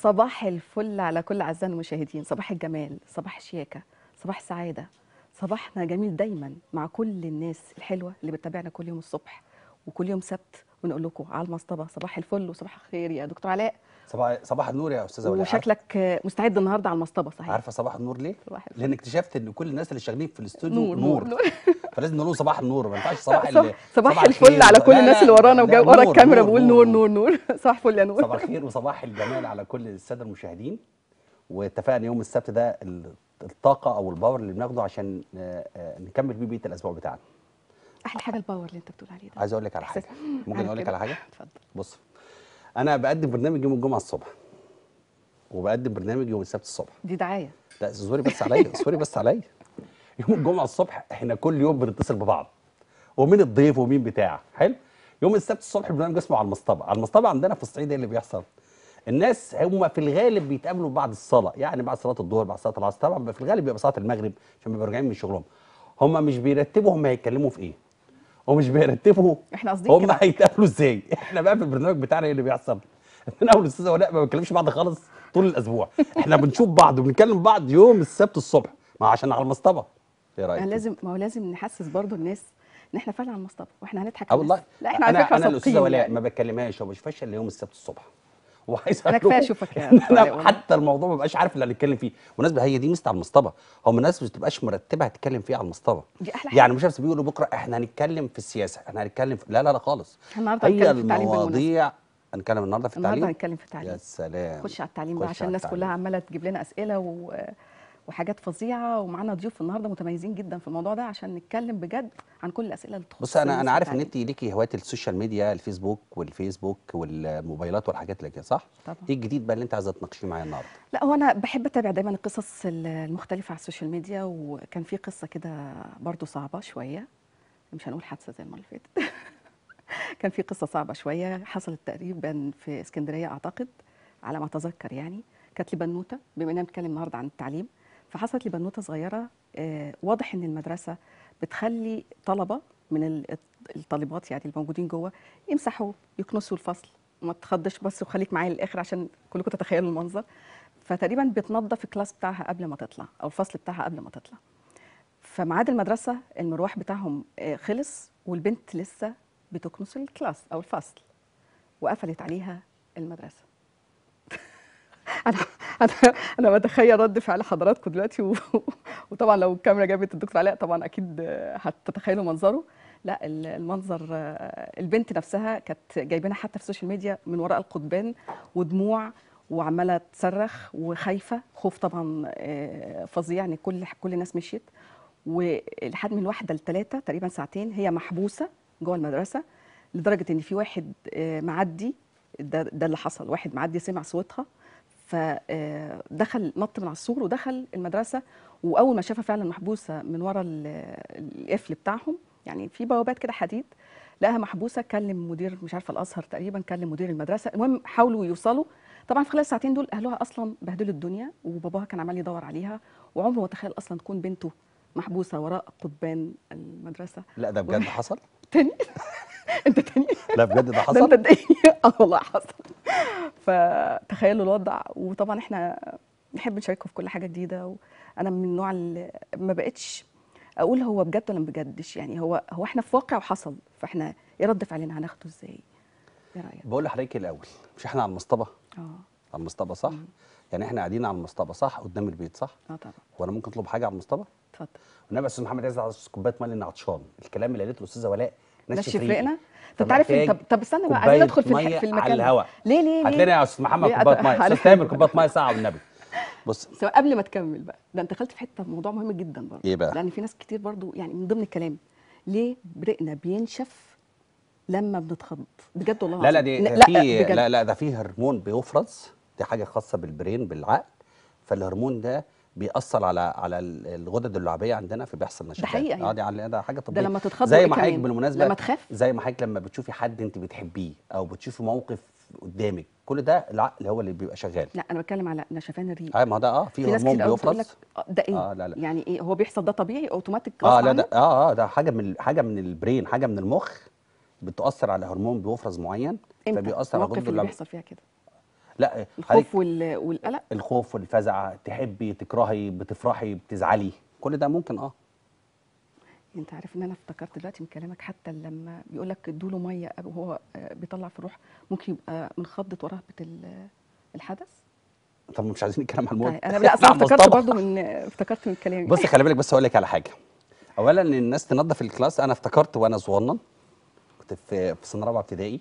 صباح الفل على كل اعزائنا المشاهدين صباح الجمال صباح الشياكه صباح السعاده صباحنا جميل دايما مع كل الناس الحلوه اللي بتتابعنا كل يوم الصبح وكل يوم سبت ونقول لكم على المصطبه صباح الفل وصباح الخير يا دكتور علاء صباح صباح النور يا استاذه ولاء وشكلك مستعد النهارده على المصطبه صحيح عارفه صباح النور ليه؟ صباح الفل. لان اكتشفت ان كل الناس اللي شغالين في الاستوديو نور نور, نور, نور. فلازم نقول صباح النور ما ينفعش صباح صباح, ال- صباح الخير. الفل على كل لا، الناس لا، اللي ورانا لا، وجا ورا نور، الكاميرا بقول نور نور نور صباح الفل يا نور صباح الخير وصباح الجمال على كل الساده المشاهدين واتفقنا يوم السبت ده ال- الطاقه او الباور اللي بناخده عشان آه، آه، نكمل بيه بقيه الاسبوع بتاعنا احلى حاجه الباور اللي انت بتقول عليه ده عايز اقول لك على حاجه إحساس- ممكن عارف اقول لك كده؟ على حاجه اتفضل بص انا بقدم برنامج يوم الجمعه الصبح وبقدم برنامج يوم السبت الصبح دي دعايه لا اصبري بس عليا اصبري بس عليا يوم الجمعه الصبح احنا كل يوم بنتصل ببعض ومين الضيف ومين بتاع حلو يوم السبت الصبح البرنامج اسمه على المصطبه على المصطبه عندنا في الصعيد ايه اللي بيحصل الناس هم في الغالب بيتقابلوا بعد الصلاه يعني بعد صلاه الظهر بعد صلاه العصر طبعا بيبقى في الغالب بيبقى صلاه المغرب عشان بيبقوا راجعين من شغلهم هم مش بيرتبوا هم هيتكلموا في ايه ومش بيرتبوا احنا قاصدين هم كده. هيتقابلوا ازاي احنا بقى في البرنامج بتاعنا ايه اللي بيحصل من اول الاستاذه ولاء ما بنكلمش بعض خالص طول الاسبوع احنا بنشوف بعض وبنتكلم بعض يوم السبت الصبح ما عشان على المصطبه ايه رايك يعني لازم ما هو لازم نحسس برضو الناس ان احنا فعلا على المصطبه واحنا هنضحك اه على والله الناس. لا احنا على انا فكره انا الاستاذه صادقين ولاء يعني. ما بكلمهاش وما بشوفهاش الا يوم السبت الصبح وعايز أنا أقول كفاية لكم أشوفك يا إن دكتور علاء انا والله. حتى الموضوع ما بقاش عارف اللي هنتكلم فيه بالمناسبه هي دي ميزه على المصطبه هم الناس ما بتبقاش مرتبه هتتكلم فيه على المصطبه دي أحلى حاجة. يعني مش بس بيقولوا بكره احنا هنتكلم في السياسه احنا هنتكلم في... لا لا لا خالص إحنا النهاردة هي هنتكلم في التعليم بالمناسبة. المواضيع هنتكلم النهارده في التعليم النهارده هنتكلم في التعليم يا سلام خش على التعليم بقى خش عشان على الناس التعليم. كلها عماله تجيب لنا اسئله و... وحاجات فظيعه ومعانا ضيوف النهارده متميزين جدا في الموضوع ده عشان نتكلم بجد عن كل الاسئله اللي تخص بص انا الناس انا في عارف ان التعليم. انت ليكي هوايه السوشيال ميديا الفيسبوك والفيسبوك والموبايلات والحاجات اللي كده صح؟ طبعا. ايه الجديد بقى اللي انت عايزه تناقشيه معايا النهارده؟ لا هو انا بحب اتابع دايما القصص المختلفه على السوشيال ميديا وكان في قصه كده برضو صعبه شويه مش هنقول حادثه زي المره اللي فاتت كان في قصه صعبه شويه حصلت تقريبا في اسكندريه اعتقد على ما اتذكر يعني كانت لبنوته بما اننا بنتكلم النهارده عن التعليم فحصلت لبنوته صغيره آه، واضح ان المدرسه بتخلي طلبه من ال- الطالبات يعني الموجودين جوه يمسحوا يكنسوا الفصل ما تخضش بس وخليك معايا للاخر عشان كلكم تتخيلوا المنظر فتقريبا بتنظف الكلاس بتاعها قبل ما تطلع او الفصل بتاعها قبل ما تطلع فميعاد المدرسه المروح بتاعهم آه، خلص والبنت لسه بتكنس الكلاس او الفصل وقفلت عليها المدرسه انا انا انا بتخيل رد فعل حضراتكم دلوقتي و... وطبعا لو الكاميرا جابت الدكتور علاء طبعا اكيد آه، هتتخيلوا منظره لا ال- المنظر آه، البنت نفسها كانت جايبينها حتى في السوشيال ميديا من وراء القضبان ودموع وعماله تصرخ وخايفه خوف طبعا آه، فظيع ان كل كل الناس مشيت ولحد من واحده لثلاثه تقريبا ساعتين هي محبوسه جوه المدرسه لدرجه ان في واحد آه، معدي ده, ده اللي حصل واحد معدي سمع صوتها فدخل نط من على السور ودخل المدرسه واول ما شافها فعلا محبوسه من ورا ال- القفل بتاعهم يعني في بوابات كده حديد لقاها محبوسه كلم مدير مش عارفه الازهر تقريبا كلم مدير المدرسه المهم حاولوا يوصلوا طبعا في خلال الساعتين دول اهلها اصلا بهدلوا الدنيا وباباها كان عمال يدور عليها وعمره ما تخيل اصلا تكون بنته محبوسه وراء قضبان المدرسه لا ده بجد حصل؟ تاني انت تاني لا بجد ده ده انت حصل؟ تضايقني اه والله حصل فتخيلوا الوضع وطبعا احنا نحب نشارككم في كل حاجه جديده وانا من النوع اللي ما بقتش اقول هو بجد ولا ما بجدش يعني هو هو احنا في واقع وحصل فاحنا ايه رد فعلنا هناخده ازاي ايه رايك بقول لحضرتك الاول مش احنا على المصطبه؟ اه على المصطبه صح؟ يعني احنا قاعدين على المصطبه صح؟ قدام البيت صح؟ اه طبعا هو انا ممكن اطلب حاجه على المصطبه؟ اتفضل والنبي يا استاذ محمد عايز عاوز كوبايه ميه لان عطشان الكلام اللي قالته الاستاذه ولاء نشف ريقي. رقنا طب تعرف إيه؟ فمحتاج طب طب استنى بقى كوباية عايزين ندخل في مية الح- في المكان على ده. الهواء ليه ليه هات ليه لنا يا استاذ محمد ليه؟ كوبايه ميه على- استاذ تامر كوبايه ميه ساعه والنبي بص سواء قبل ما تكمل بقى ده انت دخلت في حته موضوع مهم جدا برضه إيه بقى؟ لان في ناس كتير برضه يعني من ضمن الكلام ليه برقنا بينشف لما بنتخض بجد والله لا لا العظيم. دي لا في بجد. لا لا ده في هرمون بيفرز دي حاجه خاصه بالبرين بالعقل فالهرمون ده بيأثر على على ال- الغدد اللعابيه عندنا فبيحصل نشاط حقيقة اه دي على- ده حاجه طبيعيه لما تتخض زي وإيه ما حضرتك كمان؟ بالمناسبه لما تخاف؟ زي ما حضرتك لما بتشوفي حد انت بتحبيه او بتشوفي موقف قدامك كل ده العقل هو اللي بيبقى شغال لا انا بتكلم على نشفان الريق اه ما هو ده اه في في ناس هرمون كتير قوي بتقول لك بيفرز آه، ده ايه آه، لا، لا. يعني ايه هو بيحصل ده طبيعي اوتوماتيك اه غصب لا عنه؟ ده اه اه ده حاجه من حاجه من البرين حاجه من المخ بتؤثر على هرمون بيفرز معين امتى فبيأثر على الموقف الغدد اللي اللعابيه بيحصل فيها كده لا حضرتك الخوف وال... والقلق الخوف والفزع تحبي تكرهي بتفرحي بتزعلي كل ده ممكن اه انت عارف ان انا افتكرت دلوقتي من كلامك حتى لما بيقول لك ادوا له ميه وهو آه، بيطلع في الروح ممكن يبقى من خضه ورهبه ال- الحدث طب مش عايزين نتكلم عن الموت طيب انا لا اصلا على افتكرت المصطبة. برضو من افتكرت من كلامي بصي خلي بالك بس اقول لك على حاجه اولا ان الناس تنظف الكلاس انا افتكرت وانا صغنن كنت في في سنه رابعه ابتدائي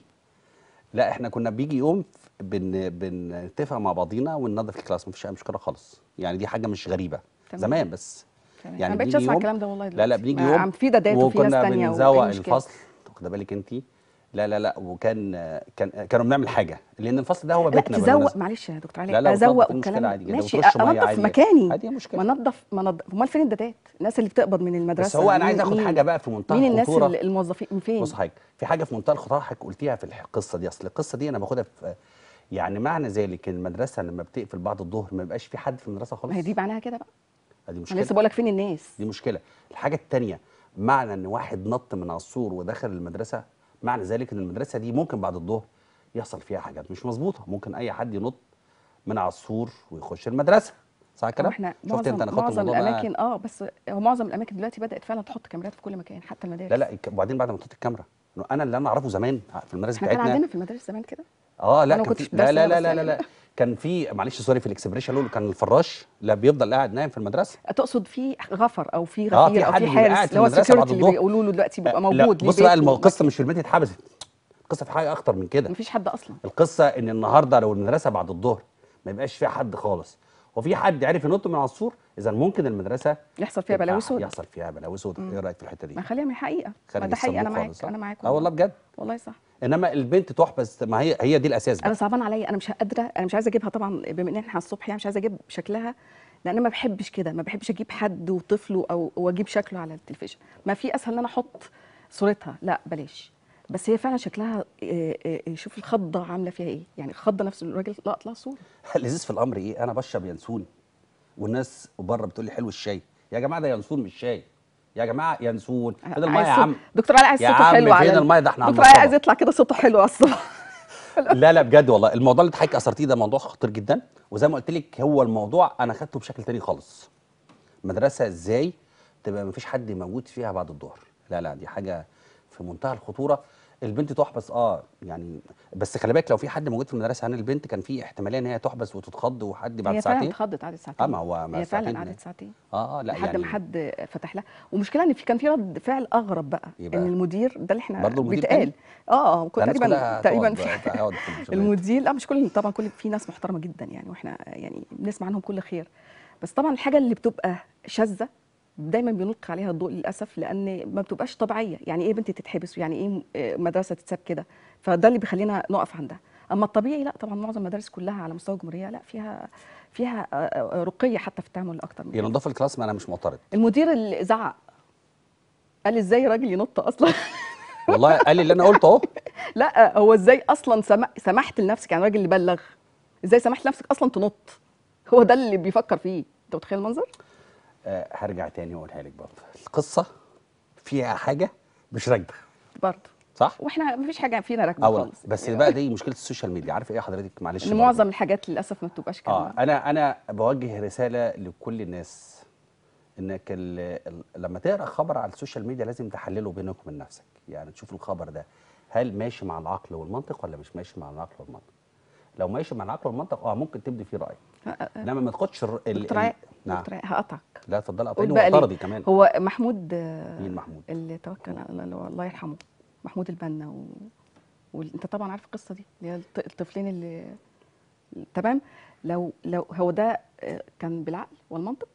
لا احنا كنا بيجي يوم بن بنتفق مع بعضينا وننظف الكلاس مفيش اي مشكله خالص يعني دي حاجه مش غريبه تمام. زمان بس تمام. يعني انا بقيتش بيجي اسمع يوم- الكلام ده والله لا لا دلوقتي. بنيجي ما يوم عم في دادات وفي ناس وكنا تانية بنزوق وإيه المشكلة؟ الفصل واخده بالك انت لا لا لا وكان كان كانوا بنعمل حاجه لان الفصل ده هو لا بيتنا تزوق بالمناسبة. معلش يا دكتور علي لا لا ازوق وتنظف المشكلة والكلام عادي جدا ماشي وترش مية انظف عادي مكاني عادي مشكلة. ما انظف ما انظف امال فين الدادات الناس اللي بتقبض من المدرسه بس هو انا مين- عايز اخد مين- حاجه بقى في منتهى مين الناس الخطوره اللي- الموظفين من فين بص حاجه في حاجه في منتهى الخطوره حضرتك قلتيها في القصه دي اصل القصه دي انا باخدها في يعني معنى ذلك ان المدرسه لما بتقفل بعد الظهر ما يبقاش في حد في المدرسه خالص ما هي دي معناها كده بقى دي انا مشكله لسه بقول لك فين الناس دي مشكله الحاجه الثانيه معنى ان واحد نط من على السور ودخل المدرسه معنى ذلك ان المدرسه دي ممكن بعد الظهر يحصل فيها حاجات مش مظبوطه ممكن اي حد ينط من على السور ويخش المدرسه صح هو الكلام احنا شفت معظم انت انا خدت معظم الموضوع ده الاماكن اه بس هو معظم الاماكن دلوقتي بدات فعلا تحط كاميرات في كل مكان حتى المدارس لا لا الك- وبعدين بعد ما تحط الكاميرا إنه انا اللي انا اعرفه زمان في المدارس احنا كان بتاعتنا عندنا في المدارس زمان كده اه لا أنا ما كان كنتش في لا لا بدرس لا هنا لا, بس لا, لا. كان في معلش سوري في الاكسبريشن اقول كان الفراش لا بيفضل قاعد نايم في المدرسه تقصد في غفر او في آه، غفير في او حد في بيبقى قاعد حارس في اللي هو المدرسة بعد السكيورتي اللي الظهر. بيقولوا له دلوقتي بيبقى لا موجود ليه بص بقى بيت الم- و- القصه مش في البيت اتحبست القصه في حاجه اخطر من كده مفيش حد اصلا القصه ان النهارده لو المدرسه بعد الظهر ما يبقاش فيها حد خالص وفي حد عرف ينط من على السور اذا ممكن المدرسه يحصل فيها تبقى بلاوي سود يحصل فيها بلاوي سود ايه رايك في الحته دي ما خليها من حقيقه ما خارج ده حقيقه انا الصندوق معاك خالص، صح؟ انا معاك اه والله بجد والله صح انما البنت تحبس ما هي هي دي الاساس بقى انا صعبان عليا انا مش قادره انا مش عايزه اجيبها طبعا بما ان احنا على الصبح يعني مش عايزه اجيب شكلها لان انا ما بحبش كده ما بحبش اجيب حد وطفله او واجيب شكله على التلفزيون ما في اسهل ان انا احط صورتها لا بلاش بس هي فعلا شكلها إيه إيه شوف الخضه عامله فيها ايه يعني الخضه نفس الراجل لا اطلع صوره اللذيذ في الامر ايه انا بشرب ينسون والناس بره بتقول لي حلو الشاي يا جماعه ده ينسون مش شاي يا جماعه ينسون فين الميه عايز يا صوت- عم دكتور علي عايز يا صوته عم حلو فين على ال- المية؟ ده احنا على دكتور علي عايز المصطبة. يطلع كده صوته حلو على الصبح لا لا بجد والله الموضوع اللي حضرتك اثرتيه ده موضوع خطير جدا وزي ما قلت لك هو الموضوع انا خدته بشكل تاني خالص مدرسه ازاي تبقى ما فيش حد موجود فيها بعد الظهر لا لا دي حاجه في منتهى الخطوره البنت تحبس اه يعني بس خلي بالك لو في حد موجود في المدرسه عن البنت كان في احتماليه ان هي تحبس وتتخض وحد بعد هي فعلا ساعتين اتخضت قعدت ساعتين اه ما هو ما هي فعلا ساعتين قعدت ساعتين اه اه لا لحد يعني ما حد فتح لها والمشكله ان في كان في رد فعل اغرب بقى إيه بقى؟ ان المدير ده اللي احنا برضه المدير بيتقال تاني؟ اه اه كنت ده الناس تقريبا كلها تقريبا تقعد- في تقعد في التلفزيونات. المدير لا مش كل طبعا كل في ناس محترمه جدا يعني واحنا يعني بنسمع عنهم كل خير بس طبعا الحاجه اللي بتبقى شاذه دايما بنلقي عليها الضوء للاسف لان ما بتبقاش طبيعيه يعني ايه بنت تتحبس ويعني ايه آه، مدرسه تتساب كده فده اللي بيخلينا نقف عندها اما الطبيعي لا طبعا معظم المدارس كلها على مستوى الجمهوريه لا فيها فيها آه، آه، رقيه حتى في التعامل اكتر من كده. ينضف الكلاس ما انا مش معترض المدير اللي زعق قال ازاي راجل ينط اصلا والله قال لي اللي انا قلته اهو لا هو ازاي اصلا سمح سمحت لنفسك يعني الراجل اللي بلغ ازاي سمحت لنفسك اصلا تنط هو ده اللي بيفكر فيه انت متخيل المنظر آه هرجع تاني واقولها لك برضه القصه فيها حاجه مش راكبه برضه صح؟ واحنا مفيش حاجه فينا راكبه اولا خالص بس يعني بقى دي مشكله السوشيال ميديا عارف ايه حضرتك معلش ان برضه. معظم الحاجات للاسف ما بتبقاش كده اه انا انا بوجه رساله لكل الناس انك ال ال لما تقرا خبر على السوشيال ميديا لازم تحلله بينك وبين نفسك يعني تشوف الخبر ده هل ماشي مع العقل والمنطق ولا مش ماشي مع العقل والمنطق لو ماشي مع العقل والمنطق اه ممكن تبدي فيه راي آه، آه، آه. انما ما تاخدش الر- ال- دكتور ال- علاء نعم دكتور علاء هقطعك لا اتفضل قول قطعيني بقى ليه. واعترضي كمان هو محمود آه، مين محمود؟ اللي توكل على الله اللي هو الله يرحمه محمود البنا و... وانت طبعا عارف القصه دي اللي هي الط- الطفلين اللي تمام لو لو هو ده آه، كان بالعقل والمنطق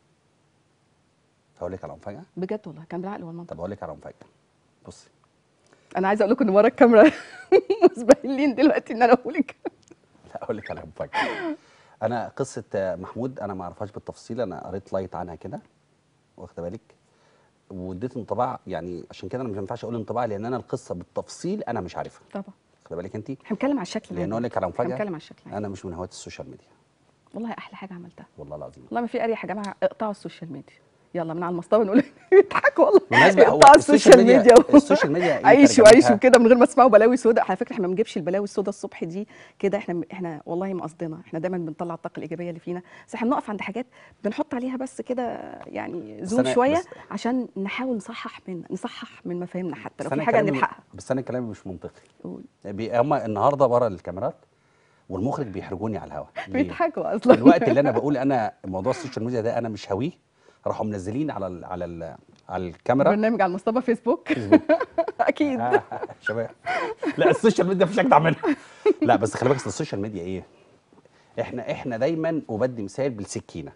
هقول لك على مفاجاه بجد والله كان بالعقل والمنطق طب هقول لك على مفاجاه بصي انا عايزه اقول لكم ان ورا الكاميرا مسبهلين دلوقتي ان انا اقول لك لا اقول لك على مفاجاه انا قصه آه، محمود انا ما اعرفهاش بالتفصيل انا قريت لايت عنها كده واخده بالك واديت انطباع يعني عشان كده انا مش ينفعش اقول انطباع لان انا القصه بالتفصيل انا مش عارفها طبعا واخده بالك انت احنا بنتكلم على الشكل لان العام. اقول لك على احنا مفاجاه بنتكلم على الشكل العام. انا مش من هواة السوشيال ميديا والله احلى حاجه عملتها والله العظيم والله ما في اريح يا جماعه اقطعوا السوشيال ميديا يلا من على المصطبه نقول يضحكوا والله بالمناسبة هو يقطعوا السوشيال ميديا و- السوشيال ميديا إيه عيشوا ترجمتها؟ عيشوا كده من غير ما تسمعوا بلاوي سوداء على فكره احنا ما بنجيبش البلاوي السوداء الصبح دي كده احنا احنا والله ما قصدنا احنا دايما بنطلع الطاقه الايجابيه اللي فينا بس احنا بنقف عند حاجات بنحط عليها بس كده يعني بس زوم أنا- شويه بس- عشان نحاول نصحح من نصحح من مفاهيمنا حتى لو بس في أنا حاجه كلامي- نلحقها بس انا كلامي مش منطقي قول. بي- هما النهارده ورا الكاميرات والمخرج بيحرجوني على الهوا ليه؟ بيضحكوا اصلا الوقت اللي انا بقول انا موضوع السوشيال ميديا ده انا مش هاويه راحوا منزلين على ال على ال على الكاميرا برنامج على المصطبه فيسبوك اكيد آه، شباب لا السوشيال ميديا مفيش اجدع منها لا بس خلي بالك أصل السوشيال ميديا ايه احنا احنا دايما وبدي مثال بالسكينه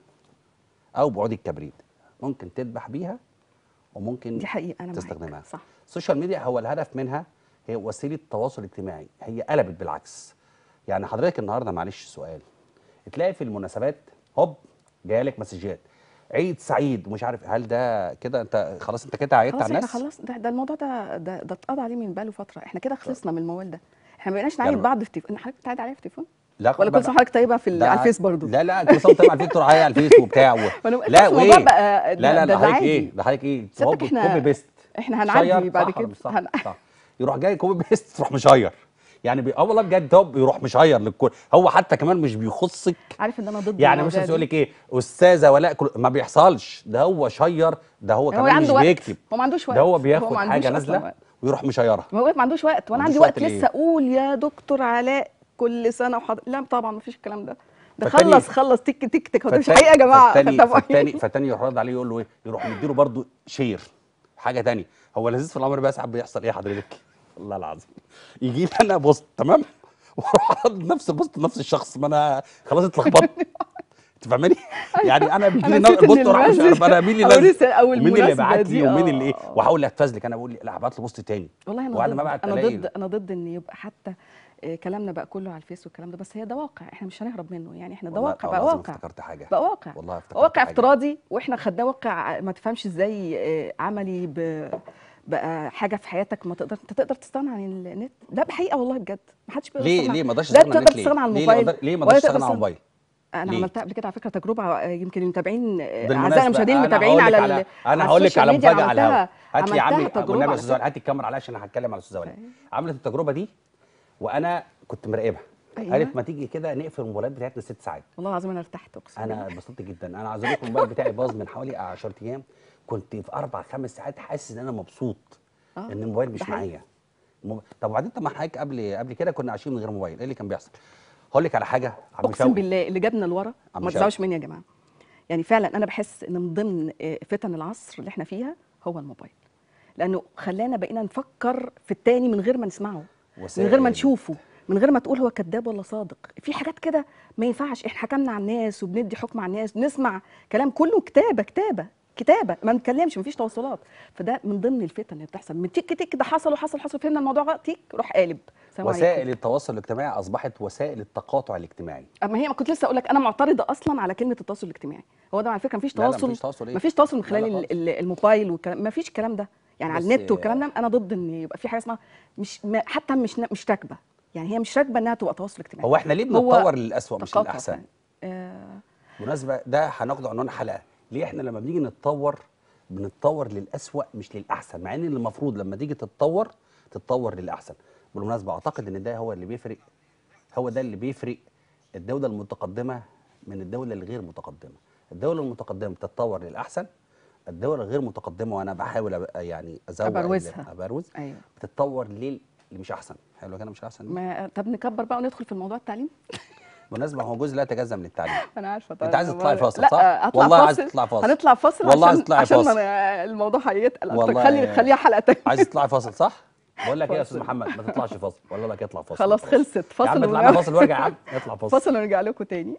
او بعود الكبريت ممكن تذبح بيها وممكن دي حقيقه انا معاك. تستخدمها صح السوشيال ميديا هو الهدف منها هي وسيله تواصل اجتماعي هي قلبت بالعكس يعني حضرتك النهارده معلش سؤال تلاقي في المناسبات هوب جايلك مسجات عيد سعيد ومش عارف هل ده كده انت خلاص انت كده عيدت خلاص على احنا الناس خلاص ده, ده الموضوع ده ده ده اتقضى عليه من بقاله فتره احنا كده خلصنا من الموال ده احنا ما بقيناش نعيد يعني- بعض في تليفون حضرتك بتعيد عليا في تليفون لا ولا كل سنه وحضرتك طيبه في ال- ده- على الفيس برضه لا لا كل سنه وانت على الفيس تروح على الفيس وبتاع و... ما أنا- لا خلاص الموضوع وايه بقى لا لا ده- ده ده حضرتك عادي. ايه ده حضرتك ايه سيادتك هوب إحنا- كوبي بيست احنا هنعدي شير، بعد صح ولا كده مش صح هن... صح يروح جاي كوبي بيست تروح مشير يعني بي... اه والله بجد هوب يروح مشير للكل هو حتى كمان مش بيخصك عارف ان انا ضد يعني المواضيع مثلا يقول دي. لك ايه استاذه ولاء كل... ما بيحصلش ده هو شير ده هو هو كمان مش عنده وقت بيكتب هو ما عندوش وقت ده هو ما بياخد عندوش حاجه أصلاً نازله وقت. ويروح مشيرها ما هو ما عندوش وقت وانا ما عندي عندوش وقت وقت ليه؟ لسه اقول يا دكتور علاء كل سنه وحضر لا طبعا ما فيش الكلام ده ده فالتاني- خلص خلص تك تك تك هو ده مش فالتاني- حقيقه يا جماعه فالتاني طب فالتاني فالتاني يروح رد عليه يقول له ايه يروح مديله برضه شير حاجه تانية هو لذيذ في الامر بقى ساعات بيحصل ايه حضرتك والله العظيم يجي لي انا بوست تمام واروح ارد نفس البوست لنفس الشخص ما انا خلاص اتلخبطت انت فاهماني؟ يعني انا بيجي لي أنا نسيت إن بوست وراح مش المسج عارف انا مين اللي أو نزل رسالة أو ومين اللي المناسبة بعت دي، لي ومين اللي ايه آه. واحاول اتفزلك انا بقول لي لا هبعت له بوست تاني والله انا وبعد ضد ما ابعت انا الاقي ضد انا ضد ان يبقى حتى آه، كلامنا بقى كله على الفيس والكلام ده بس هي ده واقع احنا مش هنهرب منه يعني احنا ده والله- واقع والله بقى العظيم واقع افتكرت حاجه بقى واقع والله افتكرت واقع حاجة. افتراضي واحنا خدناه واقع ما تفهمش ازاي آه، عملي ب بقى حاجه في حياتك ما تقدر انت تقدر تستغنى عن النت ده بحقيقه والله بجد ما حدش بيقدر ليه يستغنى ليه ما اقدرش لا استغنى عن تقدر النت ليه؟ تستغنى عن ليه الموبايل ما أقدر- ليه ما ولا اقدرش تقدر استغنى عن تستغنى- الموبايل؟ انا ليه؟ عملتها قبل كده على فكره تجربه آه، يمكن المتابعين آه، بالمناسبة اعزائي المشاهدين أنا المتابعين هقول لك على ال- انا على هقول لك السوشيال على ميديا مفاجاه على الهوا عملتها هات لي يا عمي عملتها تجربه والنبي يا على استاذ هات الكاميرا عليا عشان هتكلم على استاذ ولاء أيوة. عملت التجربه دي وانا كنت مراقبها أيوة. قالت ما تيجي كده نقفل الموبايلات بتاعتنا ست ساعات والله العظيم انا ارتحت اقسم انا بالله. اتبسطت جدا انا عايز اقول لكم الموبايل بتاعي باظ من حوالي 10 ايام كنت في اربع خمس ساعات حاسس ان انا مبسوط آه، ان الموبايل ده مش حقيقي. معايا الموب- طب وبعدين طب ما حضرتك قبل قبل كده كنا عايشين من غير موبايل ايه اللي كان بيحصل هقول لك على حاجه عم اقسم شوقي. بالله اللي جابنا لورا عم ما شوقي. تزعلوش مني يا جماعه يعني فعلا انا بحس ان من ضمن آه، فتن العصر اللي احنا فيها هو الموبايل لانه خلانا بقينا نفكر في التاني من غير ما نسمعه من غير ما وسائل. نشوفه من غير ما تقول هو كذاب ولا صادق في حاجات كده ما ينفعش احنا حكمنا على الناس وبندي حكم على الناس بنسمع كلام كله كتابه كتابه كتابه ما نتكلمش مفيش تواصلات فده من ضمن الفتن اللي بتحصل من تيك تيك ده حصل وحصل حصل فهمنا الموضوع غلط تيك روح قالب سلام عليكم. وسائل التواصل الاجتماعي اصبحت وسائل التقاطع الاجتماعي اما هي ما كنت لسه اقول لك انا معترضه اصلا على كلمه التواصل الاجتماعي هو ده على فكره مفيش لا، لا، تواصل مفيش تواصل إيه؟ مفيش تواصل من لا، خلال لا ال- خالص. ال- الموبايل والكلام مفيش الكلام ده يعني على بس- النت والكلام ده انا ضد ان يبقى في حاجه اسمها مش ما حتى مش مش راكبه يعني هي مش راكبه انها تبقى تواصل اجتماعي هو احنا ليه هو بنتطور للاسوء مش تقاطع للاحسن فعلا. آه بالمناسبه ده هناخده عنوان حلقه ليه احنا لما بنيجي نتطور بنتطور للاسوأ مش للاحسن مع ان المفروض لما تيجي تتطور تتطور للاحسن بالمناسبه اعتقد ان ده هو اللي بيفرق هو ده اللي بيفرق الدوله المتقدمه من الدوله الغير متقدمه الدوله المتقدمه بتتطور للاحسن الدوله الغير متقدمه وانا بحاول أبقى يعني ازوق ال- أبروزها. ابروز ايوه بتتطور ليه اللي مش احسن حلو كده مش احسن ما طب نكبر بقى وندخل في الموضوع التعليم بالمناسبه هو جزء لا يتجزا من التعليم انا عارفه انت عايزه تطلعي فاصل لا صح؟ اطلع والله فاصل عايزه تطلعي فاصل هنطلع فاصل والله عشان عايزه تطلعي عشان فاصل. ما الموضوع هيتقل والله اكتر خلي خليها حلقه تانية عايز تطلعي فاصل صح؟ بقول لك ايه يا استاذ فاصل. محمد ما تطلعش فاصل ولا لك اطلع فاصل خلاص خلصت يا فاصل عم اطلع ونرجع- لنا فاصل وارجع يا عم اطلع فاصل فاصل ونرجع لكم تاني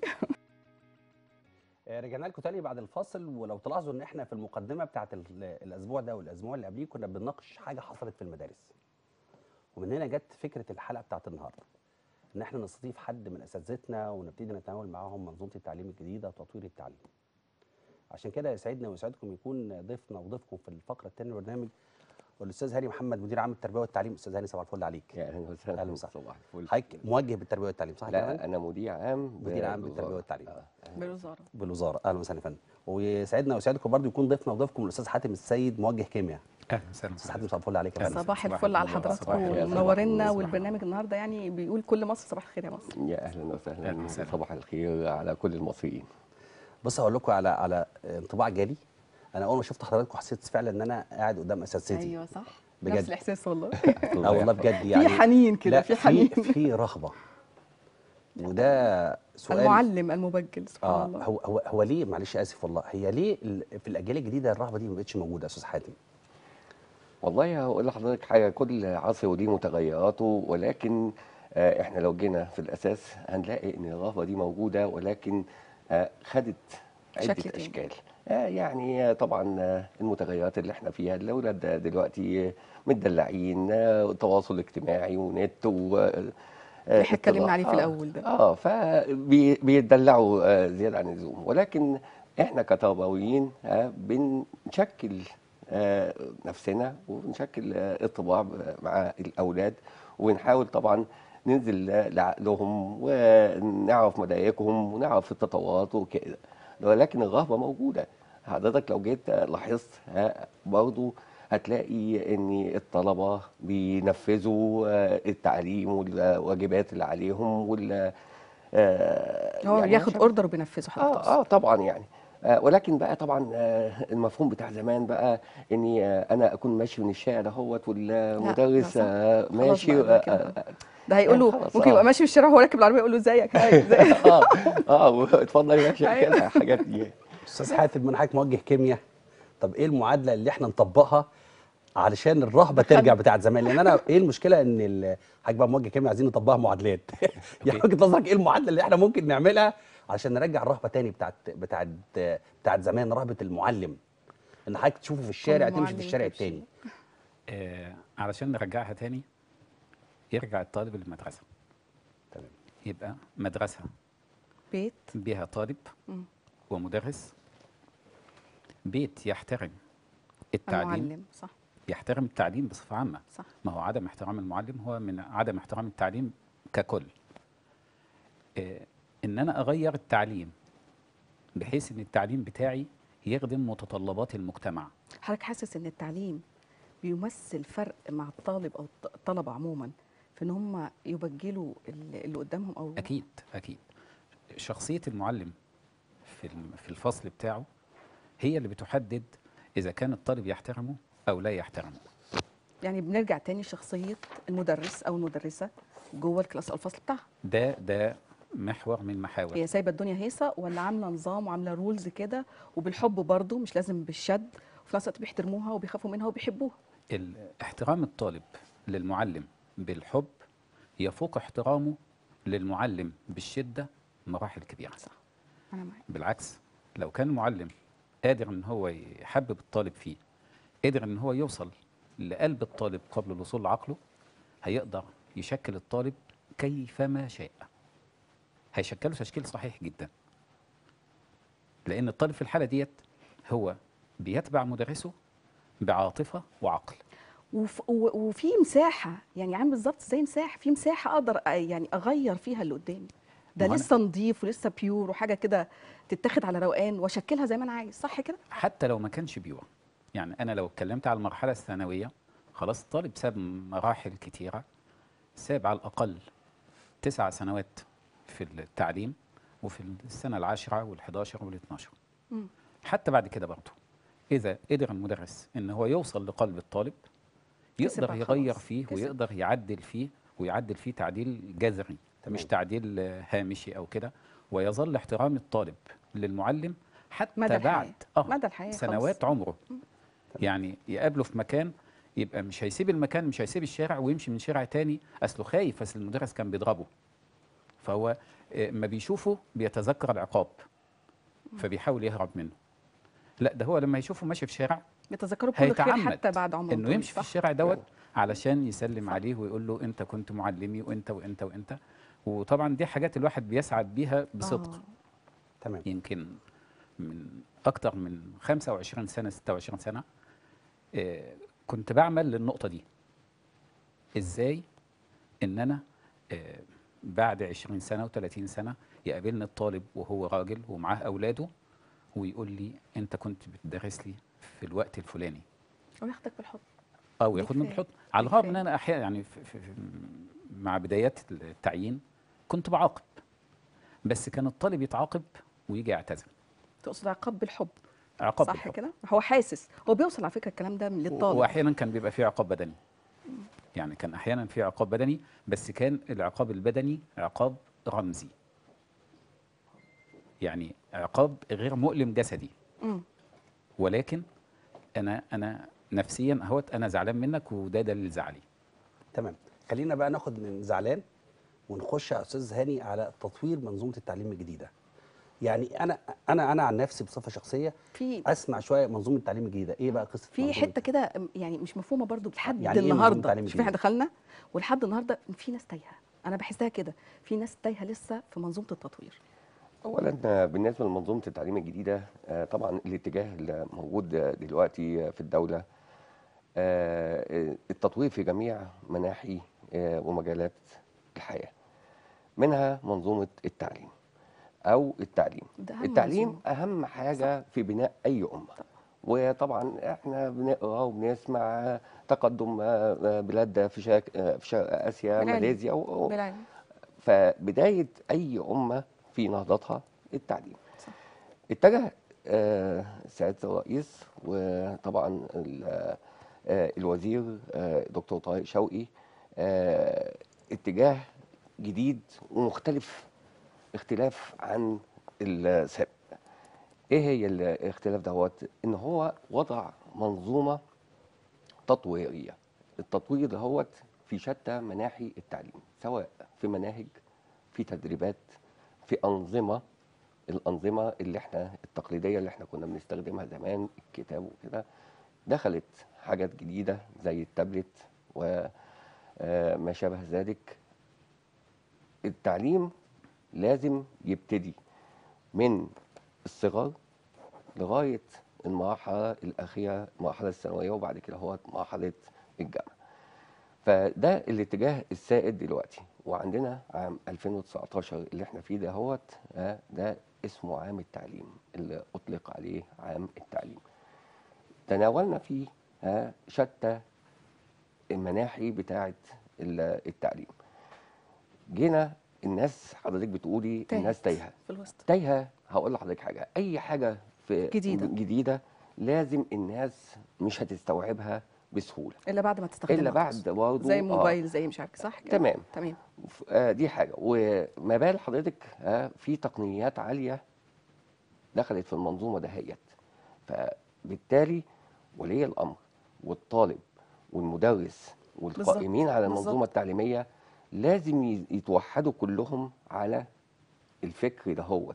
آه، رجعنا لكم تاني بعد الفاصل ولو تلاحظوا ان احنا في المقدمه بتاعت ال- الاسبوع ده والاسبوع اللي قبليه كنا بنناقش حاجه حصلت في المدارس ومن هنا جت فكره الحلقه بتاعت النهارده ان احنا نستضيف حد من اساتذتنا ونبتدي نتناول معاهم منظومه التعليم الجديده وتطوير التعليم عشان كده يسعدنا ويسعدكم يكون ضيفنا وضيفكم في الفقره الثانيه من البرنامج والاستاذ هاني محمد مدير عام التربيه والتعليم استاذ هاني صباح الفل عليك يا اهلا وسهلا أهلا وسهلا. صباح الفل حضرتك موجه بالتربيه والتعليم صح كده؟ لا انا مدير عام مدير عام بالوزارة. بالتربية والتعليم. آه. بالوزاره بالوزاره اهلا وسهلا يا فندم ويسعدنا ويسعدكم برضه يكون ضيفنا وضيفكم الاستاذ حاتم السيد موجه كيمياء اهلا وسهلا استاذ حاتم صباح الفل عليك يا فندم صباح صباح الفل على النور، حضراتكم صباح الخير. ومنورنا صباح والبرنامج النهارده يعني بيقول كل مصر صباح الخير يا مصر يا اهلا وسهلا أهلا وسهلا. صباح الخير على كل المصريين بص هقول لكم على على انطباع جالي انا اول ما شفت حضراتكم حسيت فعلا ان انا قاعد قدام اساتذتي ايوه صح بجد. نفس الاحساس والله اه والله بجد يعني حنين كده، لا، في حنين. في رغبه وده سؤال المعلم المبجل سبحان اه الله هو هو هو ليه معلش اسف والله هي ليه ال- في الاجيال الجديده الرهبه دي ما بقتش موجوده يا استاذ حاتم والله هقول لحضرتك حاجه كل عصر وليه متغيراته ولكن آه، احنا لو جينا في الاساس هنلاقي ان الرهبه دي موجوده ولكن آه، خدت شكل عده تاني. اشكال آه، يعني آه، طبعا آه، المتغيرات اللي احنا فيها الاولاد دلوقتي آه، متدلعين آه، تواصل اجتماعي ونت و آه، اللي احنا اتكلمنا اطلاع. عليه في آه، الأول ده. اه فبيتدلعوا آه، زياده عن اللزوم ولكن احنا كتربويين آه، بنشكل آه، نفسنا وبنشكل آه، الطباع ب- مع الاولاد ونحاول طبعا ننزل آه، لعقلهم ونعرف مضايقهم ونعرف التطورات وكده ولكن الرهبه موجوده حضرتك لو جيت آه، لاحظت آه، برضو هتلاقي ان الطلبه بينفذوا آه، التعليم والواجبات اللي عليهم وال آه، هو يعني بياخد عشان- اوردر وبينفذه حضرتك اه اه طبعا يعني آه ولكن بقى طبعا آه المفهوم بتاع زمان بقى اني آه انا اكون ماشي من الشارع دهوت والمدرس صح. آه خلاص ماشي بقى آه كده. آه ده هيقول له خلاص، ممكن آه. يبقى ماشي في الشارع وهو راكب العربيه يقول له ازيك هاي ازيك اه اه اتفضل يا باشا أيوة. كده حاجات دي استاذ حاتم من حضرتك موجه كيمياء طب ايه المعادله اللي احنا نطبقها علشان الرهبه ترجع بتاعت زمان لان انا ايه المشكله ان ال- حضرتك بقى موجه كيمياء عايزين نطبقها معادلات يعني وجهه نظرك ايه المعادله اللي احنا ممكن نعملها علشان نرجع الرهبه تاني بتاعت بتاعت بتاعت زمان رهبه المعلم ان حضرتك تشوفه في الشارع تمشي المعلم في الشارع تمشي. التاني آه علشان نرجعها تاني يرجع الطالب للمدرسة تمام يبقى مدرسة بيت بها طالب مم. ومدرس بيت يحترم التعليم المعلم صح يحترم التعليم بصفة عامة صح ما هو عدم احترام المعلم هو من عدم احترام التعليم ككل آه، ان انا اغير التعليم بحيث ان التعليم بتاعي يخدم متطلبات المجتمع حضرتك حاسس ان التعليم بيمثل فرق مع الطالب او الط- الطلبه عموما في ان هم يبجلوا ال- اللي قدامهم او اكيد اكيد شخصيه المعلم في الم- في الفصل بتاعه هي اللي بتحدد اذا كان الطالب يحترمه او لا يحترمه يعني بنرجع تاني شخصيه المدرس او المدرسه جوه الكلاس او الفصل بتاعها ده ده محور من محاور هي سايبه الدنيا هيصه ولا عامله نظام وعامله رولز كده وبالحب برضه مش لازم بالشد وفي نفس الوقت بيحترموها وبيخافوا منها وبيحبوها ال- احترام الطالب للمعلم بالحب يفوق احترامه للمعلم بالشده مراحل كبيره صح انا معاك بالعكس لو كان المعلم قادر ان هو يحبب الطالب فيه قادر ان هو يوصل لقلب الطالب قبل الوصول لعقله هيقدر يشكل الطالب كيفما شاء هيشكله تشكيل صحيح جدا لان الطالب في الحاله ديت هو بيتبع مدرسه بعاطفه وعقل وف و- وفي مساحه يعني عامل بالظبط زي مساحه في مساحه اقدر أ- يعني اغير فيها اللي قدامي ده ما هو أنا- لسه نضيف ولسه بيور وحاجه كده تتاخد على روقان واشكلها زي ما انا عايز صح كده حتى لو ما كانش بيور يعني انا لو اتكلمت على المرحله الثانويه خلاص الطالب ساب مراحل كتيره ساب على الاقل تسع سنوات في التعليم وفي السنه العاشره وال11 وال12 مم. حتى بعد كده برضه اذا قدر المدرس ان هو يوصل لقلب الطالب كسب يقدر بقى يغير خلاص، فيه كسب. ويقدر يعدل فيه ويعدل فيه تعديل جذري تمام. مش تعديل آه، هامشي او كده ويظل احترام الطالب للمعلم حتى مدى الحياة. بعد اه مدى الحياة سنوات عمره يعني يقابله في مكان يبقى مش هيسيب المكان مش هيسيب الشارع ويمشي من شارع تاني اصله خايف اصل المدرس كان بيضربه فهو آه، ما بيشوفه بيتذكر العقاب فبيحاول يهرب منه لا ده هو لما يشوفه ماشي في شارع بيتذكروا بكل خير هيتعمد حتى بعد عمر انه طويل، يمشي في صح؟ الشارع دوت علشان يسلم صح. عليه ويقول له انت كنت معلمي وانت وانت وانت وطبعا دي حاجات الواحد بيسعد بيها بصدق آه. تمام يمكن من اكتر من 25 سنه 26 سنه آه، كنت بعمل للنقطة دي ازاي ان انا آه، بعد 20 سنة و30 سنة يقابلني الطالب وهو راجل ومعاه اولاده ويقول لي انت كنت بتدرس لي في الوقت الفلاني وياخدك بالحضن او دي ياخدني كفاية. بالحضن على دي الرغم ان كفاية. انا احيانا يعني في في في مع بدايات التعيين كنت بعاقب بس كان الطالب يتعاقب ويجي يعتذر تقصد عقاب بالحب عقاب صح بالحب. كده هو حاسس هو بيوصل على فكره الكلام ده للطالب واحيانا كان بيبقى فيه عقاب بدني يعني كان احيانا في عقاب بدني بس كان العقاب البدني عقاب رمزي يعني عقاب غير مؤلم جسدي مم. ولكن انا انا نفسيا اهوت انا زعلان منك وده دليل زعلي تمام خلينا بقى ناخد من زعلان ونخش يا استاذ هاني على تطوير منظومه التعليم الجديده يعني انا انا انا عن نفسي بصفه شخصيه في اسمع شويه منظومه التعليم الجديده ايه بقى قصه في منظومة- حته كده يعني مش مفهومه برضو لحد يعني إيه منظومة النهارده تعليم شوف احنا جديد؟ دخلنا ولحد النهارده في ناس تايهه انا بحسها كده في ناس تايهه لسه في منظومه التطوير اولا آه، بالنسبه لمنظومه التعليم الجديده آه، طبعا الاتجاه اللي موجود آه، دلوقتي آه، في الدوله آه، التطوير في جميع مناحي آه، ومجالات الحياه منها منظومه التعليم او التعليم ده أهم التعليم منظومة. اهم حاجه في بناء اي امه وطبعا احنا بنقرا وبنسمع تقدم آه، آه، بلاد في شرق آه، في شرق اسيا بالعلم. ماليزيا و- و- بالعلم فبداية أي أمة في نهضتها التعليم صح. اتجه آه، سيادة الرئيس وطبعا ال- آه، الوزير آه، دكتور طارق شوقي آه، اتجاه جديد ومختلف اختلاف عن السابق ايه هي الاختلاف دوت ان هو وضع منظومه تطويريه التطوير دهوت في شتى مناحي التعليم سواء في مناهج في تدريبات في انظمه الانظمه اللي احنا التقليديه اللي احنا كنا بنستخدمها زمان الكتاب وكده دخلت حاجات جديده زي التابلت وما شابه ذلك التعليم لازم يبتدي من الصغر لغايه المرحله الاخيره المرحله الثانويه وبعد كده هو مرحله الجامعه فده الاتجاه السائد دلوقتي وعندنا عام 2019 اللي احنا فيه دهوت آه، ده اسمه عام التعليم اللي اطلق عليه عام التعليم تناولنا فيه آه، شتى المناحي بتاعه ال- التعليم جينا الناس حضرتك بتقولي تاهت الناس تايهه في الوسط تايهه هقول لحضرتك حاجه اي حاجه في جديدة. جديده لازم الناس مش هتستوعبها بسهوله الا بعد ما تستخدمها الا خلاص. بعد برضه زي آه، موبايل زي مش عارف صح كده تمام تمام ف- آه، دي حاجه وما بال حضرتك آه، في تقنيات عاليه دخلت في المنظومه دهيت فبالتالي ولي الامر والطالب والمدرس والقائمين على المنظومه بالظبط. التعليميه لازم ي- يتوحدوا كلهم على الفكر دهوت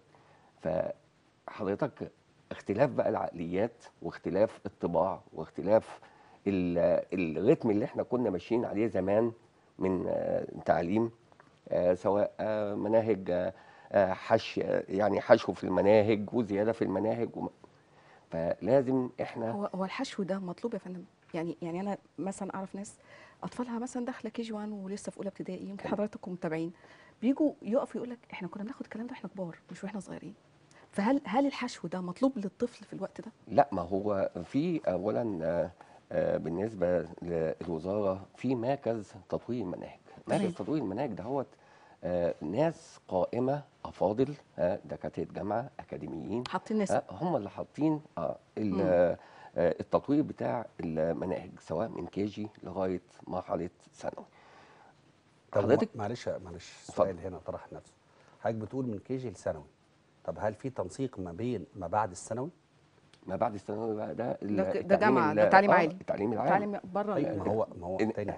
فحضرتك اختلاف بقى العقليات واختلاف الطباع واختلاف ال- الريتم اللي احنا كنا ماشيين عليه زمان من آه، تعليم آه، سواء آه، مناهج آه، آه، حش يعني حشو في المناهج وزياده في المناهج وم- فلازم احنا هو هو الحشو ده مطلوب يا فندم يعني يعني انا مثلا اعرف ناس اطفالها مثلا داخله كي جي 1 ولسه في اولى ابتدائي يمكن حضراتكم متابعين بيجوا يقفوا يقول لك احنا كنا بناخد الكلام ده واحنا كبار مش واحنا صغيرين فهل هل الحشو ده مطلوب للطفل في الوقت ده؟ لا ما هو في اولا آه، آه، بالنسبه للوزاره في مركز تطوير المناهج تمام. مركز تطوير المناهج دهوت آه، ناس قائمه افاضل آه، دكاتره جامعه اكاديميين حاطين ناس آه، هم اللي حاطين آه، ال- مم. آه، آه، التطوير بتاع المناهج سواء من كي جي لغايه مرحله ثانوي طب حضرتك ما- معلش معلش اتفضل. السؤال هنا طرح نفسه حضرتك بتقول من كيجي لثانوي طب هل في تنسيق ما بين ما بعد الثانوي ما بعد الثانوي بقى ده ال- ده ك- ده التعليم جامعه ال- ده تعليم آه، عالي التعليم العالي تعليم بره أيوة ما هو ما هو إن- تاني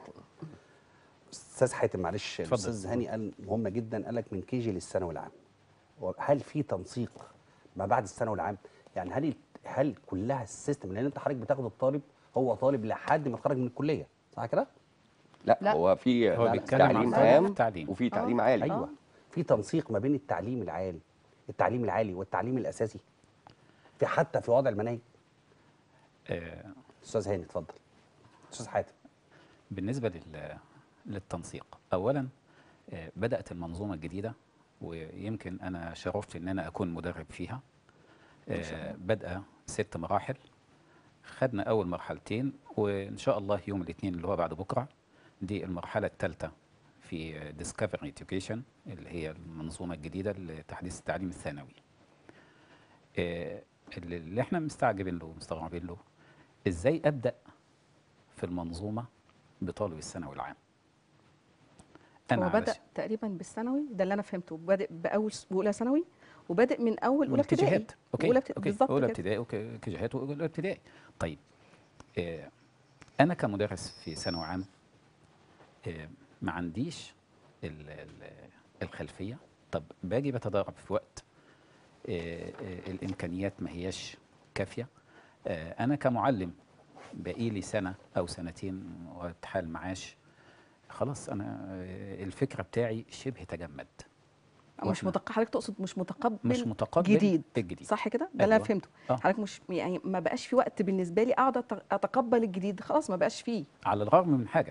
استاذ حاتم معلش اتفضل. الاستاذ هاني قال مهمه جدا قال لك من كيجي للثانوي العام هل في تنسيق ما بعد الثانوي العام يعني هل هل كلها السيستم لان انت حضرتك بتاخد الطالب هو طالب لحد ما يتخرج من الكليه صح كده لا, لا. هو في هو لا، بيتكلم عن تعليم طالب عام التعليم. وفي آه. تعليم عالي ايوه آه. في تنسيق ما بين التعليم العالي التعليم العالي والتعليم الاساسي في حتى في وضع المناهج آه، استاذ هاني اتفضل استاذ حاتم بالنسبة لل- للتنسيق أولا آه، بدأت المنظومة الجديدة ويمكن أنا شرفت إن أنا أكون مدرب فيها آه، بادئة ست مراحل خدنا أول مرحلتين وإن شاء الله يوم الاثنين اللي هو بعد بكرة دي المرحلة الثالثة في ديسكفري Education اللي هي المنظومة الجديدة لتحديث التعليم الثانوي آه، اللي اللي احنا مستعجبين له ومستغربين له ازاي ابدا في المنظومه بطالب الثانوي العام هو بدأ علش- تقريبا بالثانوي ده اللي انا فهمته بادئ باول س- باولى ثانوي وبادئ من اول اولى ابتدائي والكيجيهات. اوكي اولى ابت- اوكي بالظبط اولى كده. ابتدائي وكيجيهات واولى ابتدائي طيب آه انا كمدرس في ثانوي عام آه ما عنديش ال- ال- الخلفيه طب باجي بتدرب في وقت آه آه الامكانيات ما هياش كافيه آه انا كمعلم باقي لي سنه او سنتين واتحال معاش خلاص انا آه الفكره بتاعي شبه تجمد مش وإحنا- متق... حضرتك تقصد مش متقبل مش متقبل جديد الجديد صح كده ده اللي انا أيوة. فهمته آه. حضرتك مش يعني ما بقاش في وقت بالنسبه لي اقعد أت- اتقبل الجديد خلاص ما بقاش فيه على الرغم من حاجة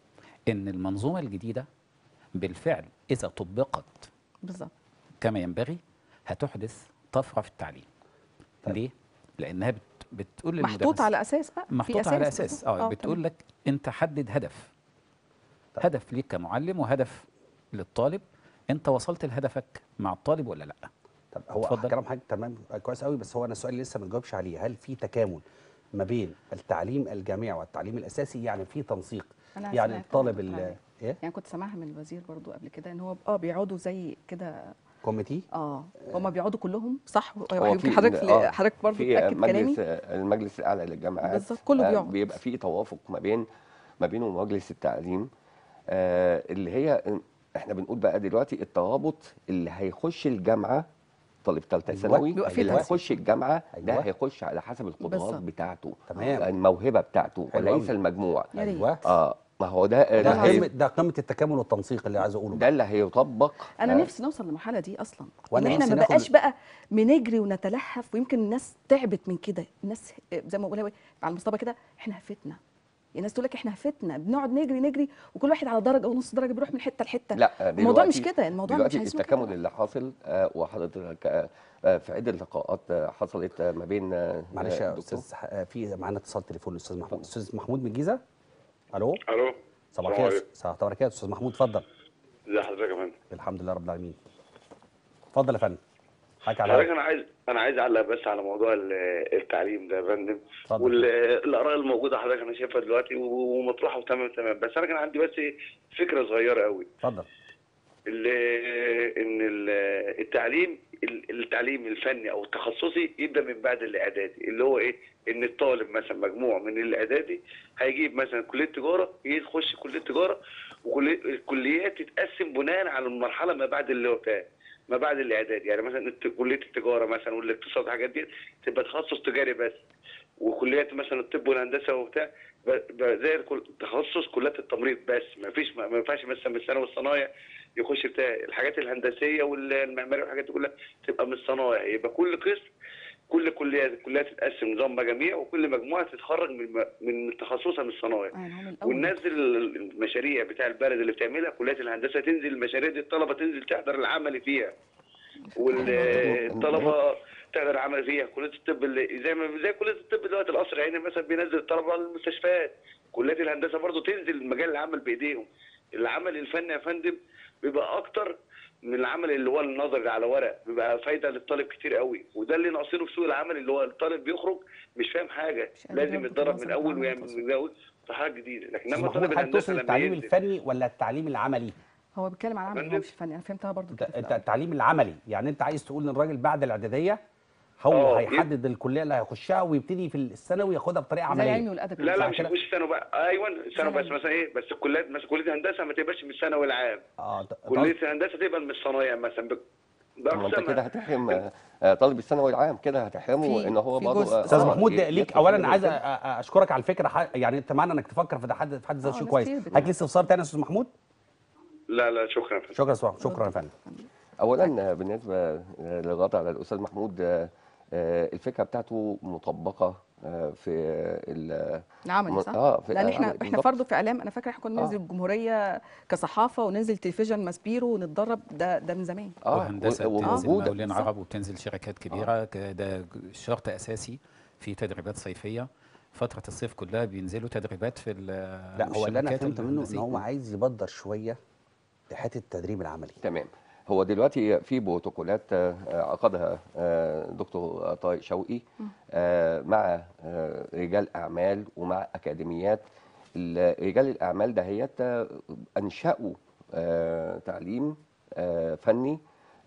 إن المنظومة الجديدة بالفعل إذا طبقت بالظبط كما ينبغي هتحدث طفرة في التعليم طيب. ليه؟ لأنها بت بتقول محطوط للمدرس على اساس بقى في محطوط على بالظبط. أساس اه بتقول تمام. لك أنت حدد هدف طيب. هدف ليك كمعلم وهدف للطالب أنت وصلت لهدفك مع الطالب ولا لأ؟ طب هو اتفضل. كلام حضرتك تمام كويس قوي بس هو انا السؤال اللي لسه ما تجاوبش عليه هل في تكامل ما بين التعليم الجامعي والتعليم الاساسي يعني في تنسيق أنا يعني سمعت الطالب الدكتور ال- علي. ايه يعني كنت سامعها من الوزير برضو قبل كده ان هو اه بيقعدوا زي كده كوميتي اه هم بيقعدوا كلهم صح هو يمكن في- حضرتك آه، حضرتك برضو في تاكد كلامي مجلس المجلس الاعلى للجامعات بالظبط، كله آه، بيقعد. بيبقى في توافق ما بين ما بينه ومجلس التعليم آه، اللي هي احنا بنقول بقى دلوقتي الترابط اللي هيخش الجامعه طالب ثالثه أيوة. ثانوي بيبقى فيه اللي تنسيق. هيخش الجامعه ده أيوة. هيخش على حسب القدرات بالظبط. بتاعته تمام. الموهبه بتاعته حلو وليس أوي. المجموع يا ريت. ايوه اه ما هو ده ده ده, هي- قمه ده قمه التكامل والتنسيق اللي عايز اقوله ده اللي هيطبق انا آه، نفسي نوصل للمرحله دي اصلا وأنا ان احنا نفسي ما ناخد- بقاش بقى بنجري ونتلهف ويمكن الناس تعبت من كده الناس زي ما بقولها على المصطبه كده احنا هفتنا الناس تقول لك احنا هفتنا بنقعد نجري نجري وكل واحد على درجه ونص درجه بيروح من حته لحته لا الموضوع مش دلوقتي- كده الموضوع مش دلوقتي عايزينه التكامل كده. اللي حاصل آه، وحضرتك آه، آه، في عده لقاءات آه، حصلت آه، ما بين آه، معلش آه، يا الدكتور. استاذ ح- آه، في معانا اتصال تليفون الاستاذ محمود استاذ محمود من الجيزه الو الو صباح السلام الخير عليكم. صباح الخير استاذ محمود اتفضل ازي حضرتك يا فندم الحمد لله رب العالمين اتفضل يا فندم حضرتك على حضرتك الهواء. انا عايز انا عايز اعلق بس على موضوع ال- التعليم ده يا فندم اتفضل. والاراء الموجوده حضرتك انا شايفها دلوقتي ومطروحه وتمام تمام بس انا كان عندي بس فكره صغيره قوي اتفضل ال- ان ال- التعليم التعليم الفني او التخصصي يبدا من بعد الاعدادي اللي هو ايه ان الطالب مثلا مجموع من الاعدادي هيجيب مثلا كليه تجاره يخش كليه تجاره والكليات تتقسم بناء على المرحله ما بعد اللي هو بتاع ما بعد الاعدادي يعني مثلا الت- كليه التجاره مثلا والاقتصاد والحاجات دي تبقى تخصص تجاري بس وكليات مثلا الطب والهندسه وبتاع ب- ب- زي الكل- تخصص كليات التمريض بس ما فيش ما ما ينفعش مثلا من الثانوي والصنايع يخش بتاع الحاجات الهندسيه والمعماريه والحاجات دي كلها تبقى من الصنايع يبقى كل قسم كل كليات الكليات تتقسم نظام مجاميع وكل مجموعه تتخرج من من تخصصها من الصنايع يعني هو من الأول وننزل المشاريع بتاع البلد اللي بتعملها كليات الهندسه تنزل المشاريع دي الطلبه تنزل تحضر العمل فيها والطلبه تحضر العمل فيها كليه الطب اللي زي ما زي كليه الطب دلوقتي القصر العيني مثلا بينزل الطلبه على المستشفيات كليات الهندسه برضو تنزل مجال العمل بايديهم العمل الفني يا فندم بيبقى اكتر من العمل اللي هو النظري على ورق بيبقى فايده للطالب كتير قوي وده اللي ناقصينه في سوق العمل اللي هو الطالب بيخرج مش فاهم حاجه مش قادر لازم يربط يتدرب النظر من الاول بالعمل ويعمل والتصوير. من الاول في حاجه جديده لكن استاذ لما محمود طالب حضرتك الهندسه تقصد لما التعليم ينزل الفني ولا التعليم العملي هو بيتكلم على العمل فندم؟ هو مش فني انا فهمتها برضو الت- كده في الت- الأول. التعليم العملي يعني انت عايز تقول ان الراجل بعد الاعداديه هو اه، هيحدد الكليه اللي هيخشها ويبتدي في الثانوي ياخدها بطريقه زي العلمي عمليه والادبي لا لا صح مش كده؟ يخش ثانوي بقى ايوه ثانوي بس ثانوي. مثلا ايه بس الكليات مثلا كليه الهندسه ما تبقاش من الثانوي العام اه ت- كليه الهندسه تبقى من الصنايع مثلا ب- ما انت بأقسامها. كده هتحرم آه، آه، طالب الثانوي العام كده هتحرمه في- ان هو في برضه جزء. آه، استاذ آه، محمود ي- ليك يدخل اولا في عايز أ- الفن. أ- اشكرك على الفكره ح- يعني انت معانا انك تفكر في ده حد في حد ذاته اه، شيء ناس كويس كتير بتعمل. حضرتك لسه استفسار تاني يا استاذ محمود لا لا شكرا يا فندم. شكرا يا استاذ محمود شكرا يا فندم اولا آه، بالنسبه آه، للغط على الاستاذ محمود آه، آه، الفكره بتاعته مطبقه آه، في ال- العملي م- صح؟ اه في لان احنا العملي احنا بالظبط. برضه في اعلام انا فاكره احنا كنا آه. ننزل الجمهوريه كصحافه وننزل تلفزيون ماسبيرو ونتدرب ده ده من زمان اه وهندسه و- بتنزل وموجوده مقاولين صح. عرب وبتنزل شركات كبيره ك- ده شرط اساسي في تدريبات صيفيه فتره الصيف كلها بينزلوا تدريبات في ال- لا هو اللي انا الشركات فهمت منه ان الهندسية. هو عايز يبدر شويه حته التدريب العملي تمام هو دلوقتي في بروتوكولات آه، عقدها آه، دكتور طارق شوقي آه، مع آه، رجال اعمال ومع اكاديميات ال- رجال الاعمال دهيت آه، انشأوا آه، تعليم آه، فني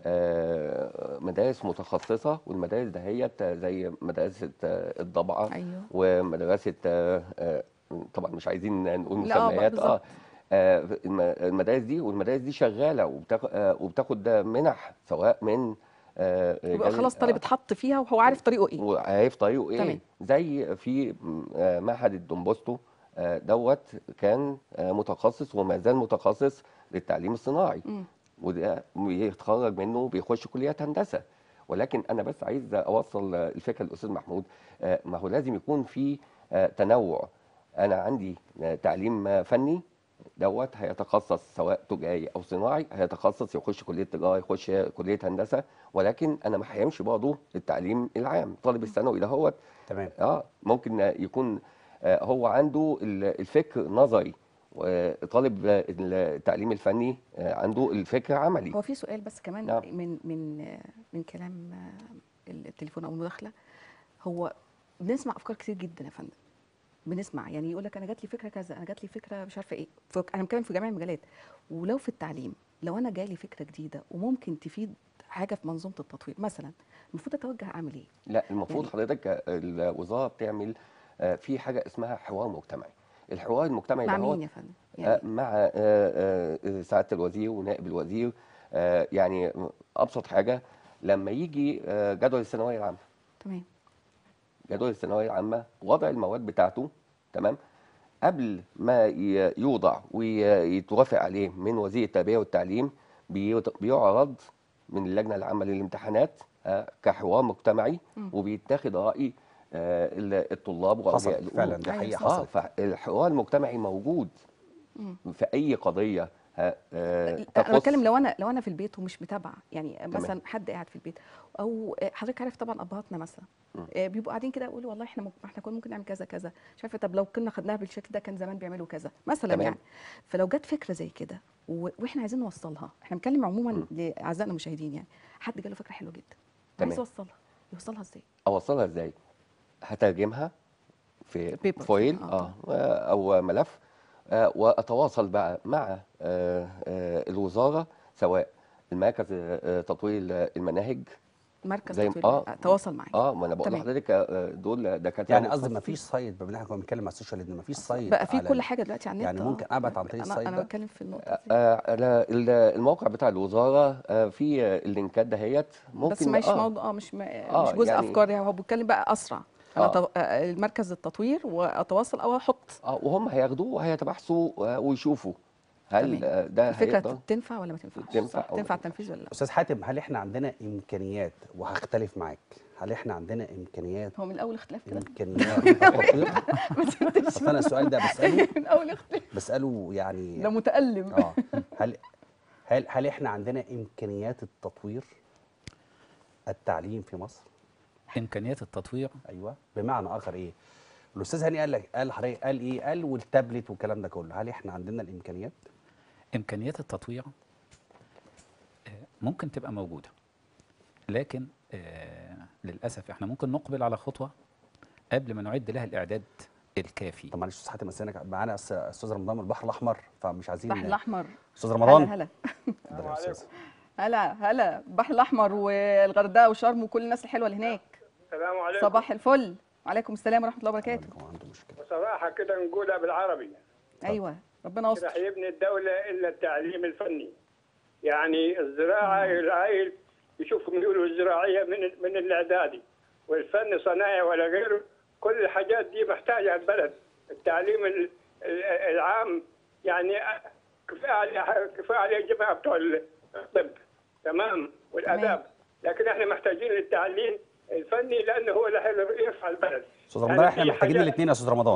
آه، مدارس متخصصه والمدارس دهيت زي مدرسه آه، الضبعه ايوه ومدرسه آه، آه، طبعا مش عايزين نقول لا، آه، بقى مسميات بالظبط. آه، الم- المدارس دي والمدارس دي شغاله وبتاخد وبتاخد منح سواء من آه، يبقى رجال- خلاص طالب آه، اتحط فيها وهو عارف طريقه ايه وعارف طريقه ايه تمام. زي في م- آه، معهد الدومبوستو آه، دوت كان آه، متخصص وما زال متخصص للتعليم الصناعي مم. وده بيتخرج منه بيخش كليات هندسه ولكن انا بس عايز اوصل آه، الفكره للاستاذ محمود آه، ما هو لازم يكون في آه، تنوع انا عندي آه، تعليم آه، فني دوت هيتخصص سواء تجاري او صناعي هيتخصص يخش كليه تجاره يخش كليه هندسه ولكن انا ما هيمشي برضه التعليم العام طالب الثانوي دهوت تمام اه ممكن يكون آه، هو عنده ال- الفكر نظري وطالب آه، التعليم الفني آه، عنده الفكر عملي هو في سؤال بس كمان نعم. من من من كلام آه، التليفون او المداخله هو بنسمع افكار كتير جدا يا فندم بنسمع يعني يقول لك انا جات لي فكره كذا انا جات لي فكره مش عارفه ايه فك- انا بتكلم في جميع المجالات ولو في التعليم لو انا جالي فكره جديده وممكن تفيد حاجه في منظومه التطوير مثلا المفروض اتوجه اعمل ايه لا المفروض يعني- حضرتك آه، الوزاره بتعمل آه، في حاجه اسمها حوار مجتمعي الحوار المجتمعي مع دهوت مين يا فندم آه، يعني مع آه، آه، سعاده الوزير ونائب الوزير آه، يعني ابسط حاجه لما يجي آه، جدول الثانويه العامه تمام جدول الثانويه العامه وضع المواد بتاعته تمام قبل ما ي- يوضع ويتوافق عليه من وزير التربيه والتعليم بيت- بيعرض من اللجنه العامه للامتحانات آه، كحوار مجتمعي مم. وبيتاخد راي آه، ال- الطلاب واولياء حصل الامور فعلا دي أيوة حقيقه صح. اه حصلت فالحوار المجتمعي موجود مم. في اي قضيه ها، آه، انا تخص بتكلم لو انا لو انا في البيت ومش متابعه يعني مثلا حد قاعد في البيت او حضرتك عارف طبعا ابهاتنا مثلا مم. آه، بيبقوا قاعدين كده يقولوا والله احنا ممكن احنا كنا ممكن نعمل كذا كذا مش عارفه طب لو كنا خدناها بالشكل ده كان زمان بيعملوا كذا مثلا تمام. يعني فلو جت فكره زي كده و- واحنا عايزين نوصلها احنا بنتكلم عموما مم. لاعزائنا المشاهدين يعني حد جاله فكره حلوه جدا تمام. عايز يوصلها يوصلها ازاي اوصلها ازاي هترجمها في Paper. فويل آه. اه او ملف آه، واتواصل بقى مع آه، آه، الوزاره سواء المركز آه، تطوير المناهج مركز زي- تطوير آه. تواصل معايا اه ما انا بقول تمام. لحضرتك آه، دول دكاتره يعني قصدي ما متخصصين. فيش سايت بما ان احنا كنا بنتكلم على السوشيال ميديا ما فيش سايت بقى في على كل ال- حاجه دلوقتي على النت يعني آه. ممكن أبعت عن طريق انا السايت انا ده؟ بتكلم في النقطه دي آه، على ال- الموقع بتاع الوزاره آه، في آه، اللينكات دهيت ممكن بس مش آه، موضوع اه مش م... آه، مش جزء يعني- افكار يعني هو بيتكلم بقى اسرع انا آه. تو... آه، المركز التطوير واتواصل او احط اه وهم هياخدوه وهيتبحثوا آه، ويشوفوا هل تمام. آه، ده الفكره هيقدر تنفع ولا ما تنفعش تنفع صح؟ أو ما تنفع تنفعش. التنفيذ ولا لا استاذ حاتم هل احنا عندنا امكانيات وهختلف معاك هل احنا عندنا امكانيات هو من الاول اختلاف كده امكانيات التطوير بس انت مش- اصل انا السؤال ده بساله من اول اختلاف بساله يعني ده متالم اه هل هل هل احنا عندنا امكانيات التطوير التعليم في مصر امكانيات التطوير ايوه بمعنى اخر ايه الاستاذ هاني قال لك قال حضرتك قال ايه قال والتابلت والكلام ده كله هل احنا عندنا الامكانيات امكانيات التطوير آه، ممكن تبقى موجوده لكن آه، للاسف احنا ممكن نقبل على خطوه قبل ما نعد لها الاعداد الكافي طب معلش استاذ حاتم استنى معانا أس- استاذ رمضان من البحر الاحمر فمش عايزين البحر الاحمر استاذ رمضان هلا هلا اتفضل يا أستاذ. هلا هلا البحر الاحمر والغردقه وشرم وكل الناس الحلوه اللي هناك السلام عليكم صباح الفل وعليكم السلام ورحمه الله وبركاته عليكم عنده مشكله بصراحة كده نقولها بالعربي ايوه ربنا راح يستر يبني الدولة إلا التعليم الفني يعني الزراعة العائل يشوفوا يقولوا الزراعية من من الإعدادي والفن صناعي ولا غيره كل الحاجات دي محتاجة البلد التعليم ال- ال- العام يعني كفاية عليه كفاية عليه الجماعة بتوع الطب تمام والآداب لكن احنا محتاجين للتعليم الفني لانه هو اللي هيرفع البلد استاذ رمضان احنا في محتاجين حاجات- الاثنين يا استاذ رمضان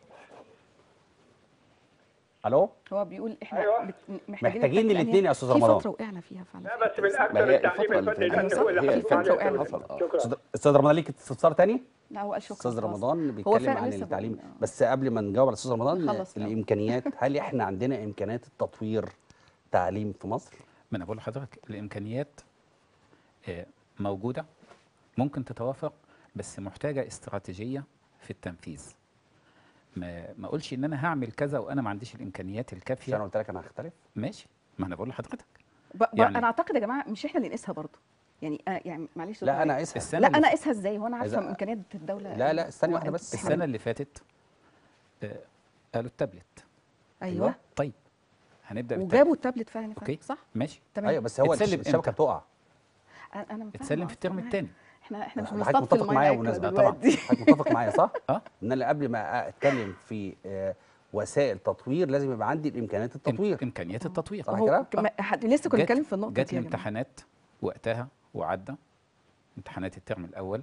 الو هو بيقول احنا أيوة. بت- محتاجين التك- لأن الاتنين يا هي أستاذ في رمضان. فتره وقعنا فيها فعلا لا بس من ما اكثر هي التعليم الفترة الفني اللي لانه فاتت هو اللي هي هيرفع الفترة عليه اللي البلد. حصل، آه. شكرا أستاذ- استاذ رمضان ليك استفسار تاني لا هو قال شكرا استاذ خلاص. رمضان هو بيتكلم فعلا عن لسه التعليم بقول- آه. بس قبل ما نجاوب على استاذ رمضان نخلص الأول. الامكانيات هل احنا عندنا امكانيات التطوير تعليم في مصر ما انا بقول لحضرتك الامكانيات آه، موجوده ممكن تتوافق بس محتاجه استراتيجيه في التنفيذ ما ما اقولش ان انا هعمل كذا وانا ما عنديش الامكانيات مش انا الكافيه قلت لك انا هختلف ماشي ما انا بقول لحضرتك ب... ب... يعني- انا اعتقد يا جماعه مش احنا اللي نقيسها برضه يعني آه يعني معلش لا دكتور انا علي. اسف السنه لا اللي انا اقيسها ازاي هو انا عارفه إذا- امكانيات الدوله لا لا استني هو واحده أنت- بس السنه اللي فاتت آه، قالوا التابلت ايوه طيب هنبدا بالتابلت وجابوا التابلت فعلا يا فندم، اوكي صح ماشي تمام ايوه بس هو اتسلم الشبكه إمتى؟ بتقع انا انا فاهمة اتسلم في الترم قصدك الثاني احنا احنا مش حضرتك بنصطاد في متفق معايا الميه بالمناسبه طبعا طبعا حضرتك متفق معايا صح؟ اه ان انا قبل ما اتكلم في آه، وسائل تطوير لازم يبقى عندي الامكانيات إم- التطوير امكانيات التطوير صح هو كده؟ كما- حد- لسه كنا جت- بنتكلم في النقطه جت دي يا جماعة. الامتحانات وقتها وعدى امتحانات الترم الاول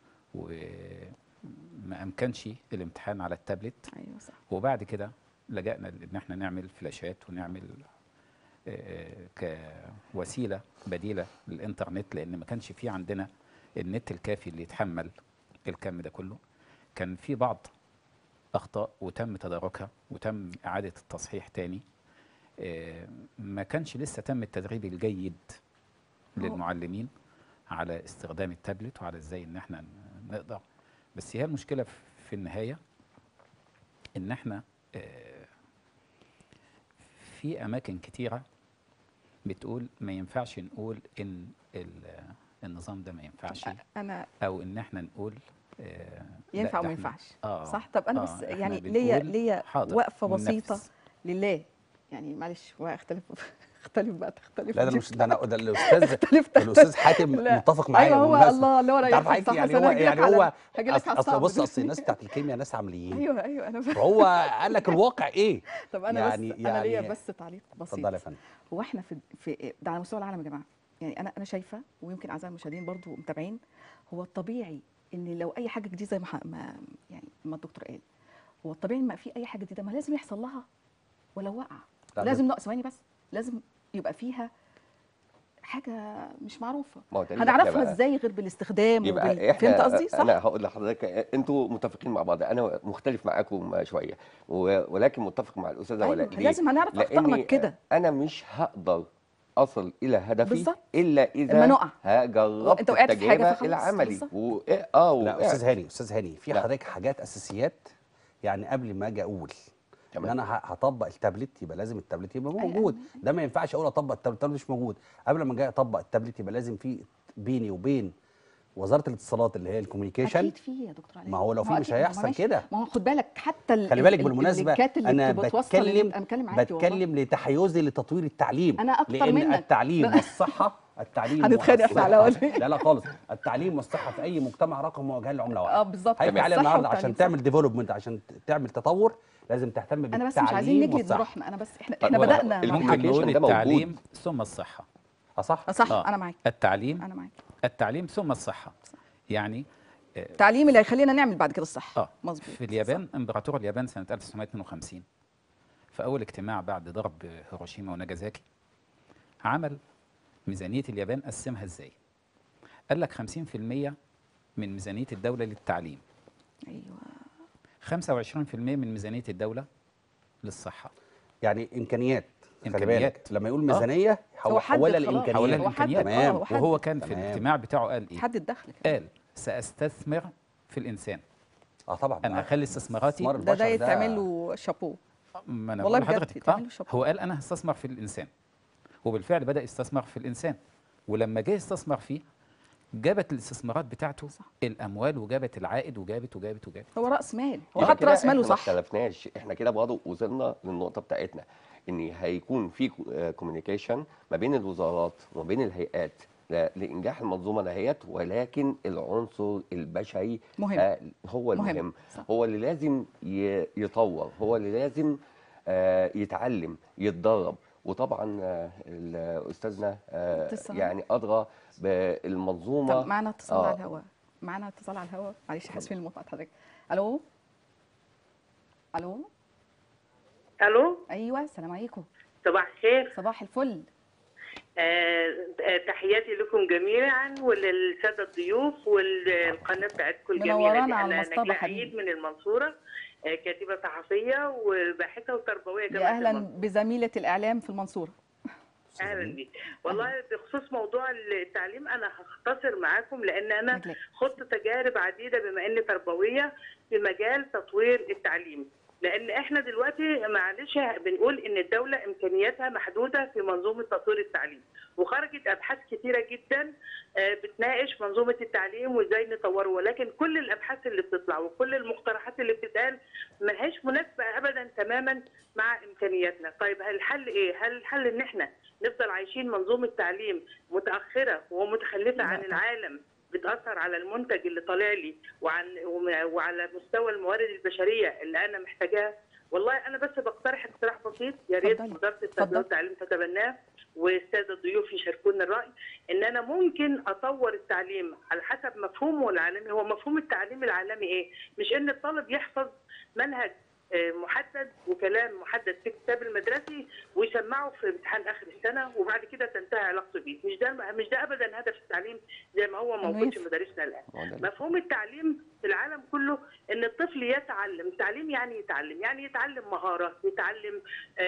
وما امكنش الامتحان على التابلت ايوه صح وبعد كده لجأنا ان احنا نعمل فلاشات ونعمل آه، كوسيله بديله للانترنت لان ما كانش في عندنا النت الكافي اللي يتحمل الكم ده كله كان في بعض اخطاء وتم تداركها وتم اعاده التصحيح تاني آه، ما كانش لسه تم التدريب الجيد للمعلمين على استخدام التابلت وعلى ازاي ان احنا ن- نقدر بس هي المشكله في- في النهايه ان احنا آه، في اماكن كتيره بتقول ما ينفعش نقول ان ال- النظام ده ما ينفعش انا او ان احنا نقول آه، لا ينفع ده وما إحنا- ينفعش آه صح طب انا آه، بس إحنا يعني ليا بنقول ليا حاضر وقفه وننفذ. بسيطه لله يعني معلش بقى اختلف اختلف بقى تختلف لا ده دي مش ده انا ده الاستاذ اختلف الاستاذ حاتم لا. متفق معايا ايوه هو بالمناسبة. الله اللي هو انت عارف رايح حضرتك يعني هو يعني هو اصل بص اصل الناس بتاعت الكيمياء ناس عمليين ايوه ايوه انا فاهم. فهو قال لك الواقع ايه طب انا يعني- بس انا ليا يعني- بس تعليق بسيط اتفضل يا فندم هو احنا في في ده على مستوى العالم يا جماعه يعني انا انا شايفه ويمكن اعزائي المشاهدين برضو متابعين هو الطبيعي ان لو اي حاجه جديده زي ما ح- ما يعني ما الدكتور قال هو الطبيعي ما في اي حاجه جديده ما لازم يحصل لها ولو وقع لا، لازم نق- ثواني بس لازم يبقى فيها حاجه مش معروفه ما هو ده اللي إحنا هنعرفها بقى- ازاي غير بالاستخدام يبقى وبال... احنا فهمت قصدي صح انا هقول لحضرتك انتوا متفقين مع بعض انا مختلف معاكم شويه و- ولكن متفق مع الاستاذه أيوة، ولاء ليه؟ لازم هنعرف أخطائنا لأني كده. انا مش هقدر اصل الى هدفي بالظبط. الا اذا لما نقع. ها جربت أنت وقعت في حاجة التجربه فخلاص، العملي بالظبط. و... اه لا وقعت. استاذ هاني استاذ هاني في لا. حضرتك حاجات اساسيات يعني قبل ما اجي اقول ان تمام. انا ه- هطبق التابلت يبقى لازم التابلت يبقى أيوة. موجود ده ما ينفعش اقول اطبق التابلت التابلت مش موجود قبل ما اجي اطبق التابلت يبقى لازم في بيني وبين وزاره الاتصالات اللي هي الكوميونيكيشن اكيد في يا دكتور علاء ما هو لو في مش أكيد، ما هو هيحصل ماشي. كده. ما هو خد بالك حتى ال- خلي بالك ال- بالمناسبه اللينكات اللي انا بتوصل بتكلم انا بتكلم عادي والله. بتكلم لتحيزي لتطوير التعليم أنا أكتر لان منك. التعليم لا. والصحه التعليم هنتخانق إحنا على والصحة- ولا إيه؟ لا لا خالص التعليم والصحه في اي مجتمع رقم مواجهه لعمله واحده اه بالظبط هيجي عليها الصحة النهارده والتعليم، عشان صح. تعمل ديفلوبمنت عشان ت- تعمل تطور لازم تهتم بالتعليم انا بس مش عايزين نجلد والصحة. بروحنا انا بس احنا طب احنا هو بدانا المهم مرحلة. ممكن نقول ده موجود. التعليم ثم الصحه اه صح آه، صح آه. انا معاك التعليم انا معاك التعليم ثم الصحه يعني آه، التعليم اللي هيخلينا نعمل بعد كده الصح اه مظبوط في اليابان امبراطور اليابان سنه 1952 في اول اجتماع بعد ضرب هيروشيما وناجازاكي عمل ميزانيه اليابان قسمها ازاي قال لك 50% من ميزانيه الدوله للتعليم صح. ايوه 25% من ميزانيه الدوله للصحه يعني امكانيات خلي إمكانيات. بالك لما يقول ميزانيه هو هو حدد حولها خلاص. لامكانيات حولها هو حدد، الامكانيات تمام. آه، هو حدد. وهو كان في تمام. الاجتماع بتاعه قال ايه حد الدخل كده. قال ساستثمر في الانسان اه طبعا انا هخلي استثماراتي استثمار ده ده البشر يتعمل له شابو ما انا والله بقول بجد لحضرتك يتعمل آه له شابو. هو قال انا هستثمر في الانسان وبالفعل بدا يستثمر في الانسان ولما جه يستثمر فيه جابت الاستثمارات بتاعته صح. الاموال وجابت العائد وجابت وجابت وجابت هو راس مال هو يبقى حط كده راس ماله احنا ما صح اختلفناش احنا كده برضه وصلنا للنقطه بتاعتنا ان هيكون في كوميونيكيشن ما بين الوزارات وما بين الهيئات ل- لانجاح المنظومه دهيت ولكن العنصر البشري مهم. آه، هو مهم. المهم صح. هو اللي لازم ي- يطور هو اللي لازم آه، يتعلم يتدرب وطبعا آه، ال- استاذنا آه، اتصال. يعني ادرى بالمنظومه طب معنا اتصال آه. على الهواء معانا اتصال على الهواء معلش حاسفين المقاطعه حضرتك الو الو الو ايوه السلام عليكم صباح الخير صباح الفل آه، آه، تحياتي لكم جميعا وللساده الضيوف والقناه بتاعتكم الجميله منورانا دي. على انا المصطبة نجلاء حبيبي. عيد من المنصوره آه، كاتبه صحفيه وباحثه وتربويه يا جامعه اهلا المنصورة. بزميله الاعلام في المنصوره اهلا بيك والله بخصوص موضوع التعليم انا هختصر معاكم لان انا نجلاء. خضت تجارب عديده بما اني تربويه في مجال تطوير التعليم لان احنا دلوقتي معلش بنقول ان الدوله امكانياتها محدوده في منظومه تطوير التعليم وخرجت ابحاث كثيره جدا آه، بتناقش منظومه التعليم وازاي نطوره ولكن كل الابحاث اللي بتطلع وكل المقترحات اللي بتتقال ما هيش مناسبه ابدا تماما مع امكانياتنا طيب هل الحل ايه هل الحل ان احنا نفضل عايشين منظومه تعليم متاخره ومتخلفه عن لا. العالم بتاثر على المنتج اللي طالع لي وعن وعلى مستوى الموارد البشريه اللي انا محتاجاها والله انا بس بقترح اقتراح بسيط يا ريت اتفضلي. وزاره التربيه اتفضل. والتعليم تتبناه والساده الضيوف يشاركونا الراي ان انا ممكن اطور التعليم على حسب مفهومه العالمي هو مفهوم التعليم العالمي ايه؟ مش ان الطالب يحفظ منهج آه، محدد وكلام محدد في الكتاب المدرسي ويسمعه في امتحان اخر السنه وبعد كده تنتهي علاقته بيه، مش ده مش ده ابدا هدف التعليم زي ما هو إنه موجود في يف- مدارسنا الان. ما هو ده مفهوم التعليم في العالم كله ان الطفل يتعلم التعليم يعني يتعلم يعني يتعلم مهاره يتعلم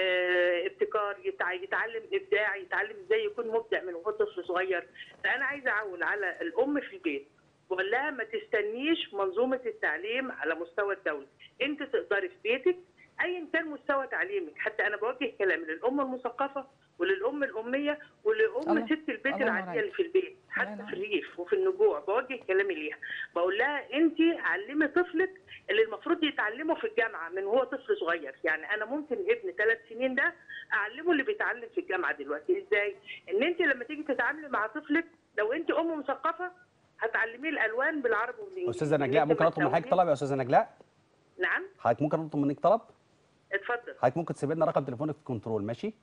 آه ابتكار يتع- يتعلم ابداع يتعلم ازاي يكون مبدع من وهو طفل صغير فانا عايزه اعول على الام في البيت واقول لها ما تستنيش منظومه التعليم على مستوى الدوله انت تقدري في بيتك ايا كان مستوى تعليمك حتى انا بوجه كلام للام المثقفه وللام الاميه ولام الله- ست البيت الله ينور العاديه عليك. اللي في البيت الله حتى ينور في الريف وفي النجوع بوجه كلامي ليها بقول لها انت علمي طفلك اللي المفروض يتعلمه في الجامعه من هو طفل صغير يعني انا ممكن ابن ثلاث سنين ده اعلمه اللي بيتعلم في الجامعه دلوقتي ازاي ان انت لما تيجي تتعاملي مع طفلك لو انت ام مثقفه هتعلميه الالوان بالعربي والانجليزي استاذه نجلاء إن أنت ممكن ما اطلب من حضرتك تسويش- طلب يا استاذه نجلاء نعم حضرتك ممكن اطلب منك طلب اتفضل حضرتك ممكن تسيب لنا رقم تليفونك في الكنترول ماشي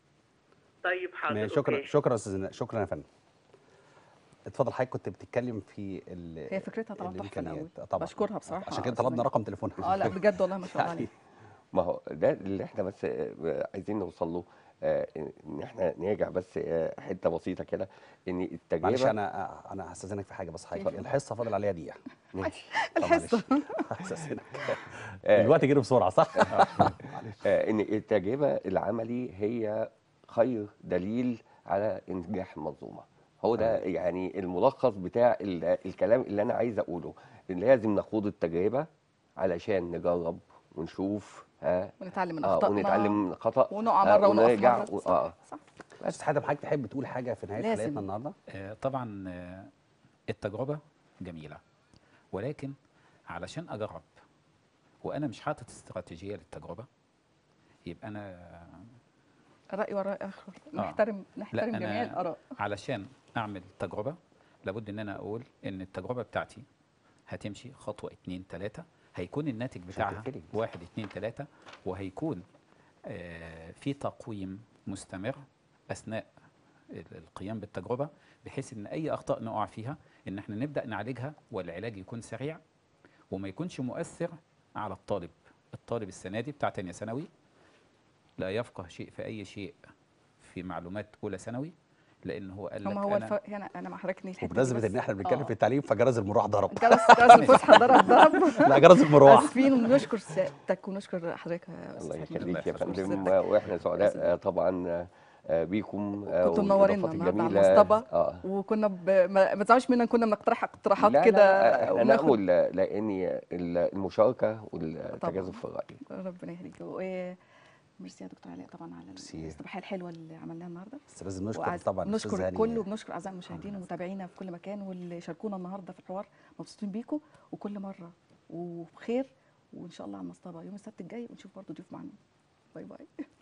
طيب حاضر ماشي، شكرا أوكي. شكرا يا استاذ ن- شكرا يا فندم اتفضل حضرتك كنت بتتكلم في ال هي فكرتها طبعا تحفه الإمكانيات. قوي طبعا بشكرها بصراحه عشان كده أستاذ طلبنا نجلاء. رقم تليفونها اه لا بجد والله ما شاء الله يعني عليك ما هو ده اللي احنا بس آه، عايزين نوصل له آه، ان احنا نرجع بس آه، حته بسيطه كده ان التجربه معلش انا انا هستاذنك في حاجه بس حضرتك الحصه فاضل عليها دقيقه ماشي. طب معلش. الحصه هستأذنك. آه، الوقت جري بسرعه صح؟ معلش. آه، ان التجربه العملي هي خير دليل على انجاح المنظومه هو ده يعني الملخص بتاع ال- الكلام اللي انا عايز اقوله إن لازم نخوض التجربه علشان نجرب ونشوف ها ونتعلم من اه اخطائنا ونتعلم من الخطا ونقع آه، مره ونقف ونرجع مره و- صح اه صح استاذ حاتم حضرتك تحب تقول حاجه في نهايه لازم. حلقتنا النهارده؟ آه، طبعا آه، التجربة جميلة ولكن علشان أجرب وأنا مش حاطط استراتيجية للتجربة يبقى أنا راي وراء اخر آه. نحترم نحترم لا جميع أنا الاراء علشان أعمل تجربة لابد إن أنا أقول إن التجربة بتاعتي هتمشي خطوة اتنين تلاتة هيكون الناتج بتاعها تتفلت. واحد اتنين تلاتة وهيكون آه، في تقويم مستمر أثناء ال- القيام بالتجربة بحيث إن أي أخطاء نقع فيها إن إحنا نبدأ نعالجها والعلاج يكون سريع وما يكونش مؤثر على الطالب الطالب السنة دي بتاع تانية ثانوي لا يفقه شيء في أي شيء في معلومات أولى ثانوي لأن هو قال لك هما هو أنا الف... هنا انا مع حضرتك إن الحتة دي وبمناسبه بس- ان احنا بنتكلم آه. في التعليم فجرس المروح ضرب جرس جرس الفسحه ضرب ضرب لا جرس المروح اسفين ونشكر سيادتك ونشكر حضرتك يا الله استاذ حميد. يخليك يا نشكر فندم سيادتك. واحنا سعداء آه، طبعا آه، آه، بيكم آه، كنتوا منورينا والإضافات النهارده على المصطبه اه وكنا ب... ما ما تزعلوش منا كنا بنقترح اقتراحات لا كده لا احنا وبناخد- نأمل لان المشاركه والتجاذب في الراي ربنا يهديك و... ميرسي يا دكتور علاء طبعا على ميرسي. الاستباحه الحلوه اللي عملناها النهارده بس لازم نشكر وعايز- طبعا نشكر الأستاذ الكل هاني. وبنشكر اعزائي المشاهدين ومتابعينا في كل مكان واللي شاركونا النهارده في الحوار مبسوطين بيكم وكل مره وبخير وان شاء الله على المصطبه يوم السبت الجاي ونشوف برضه ضيوف معانا باي باي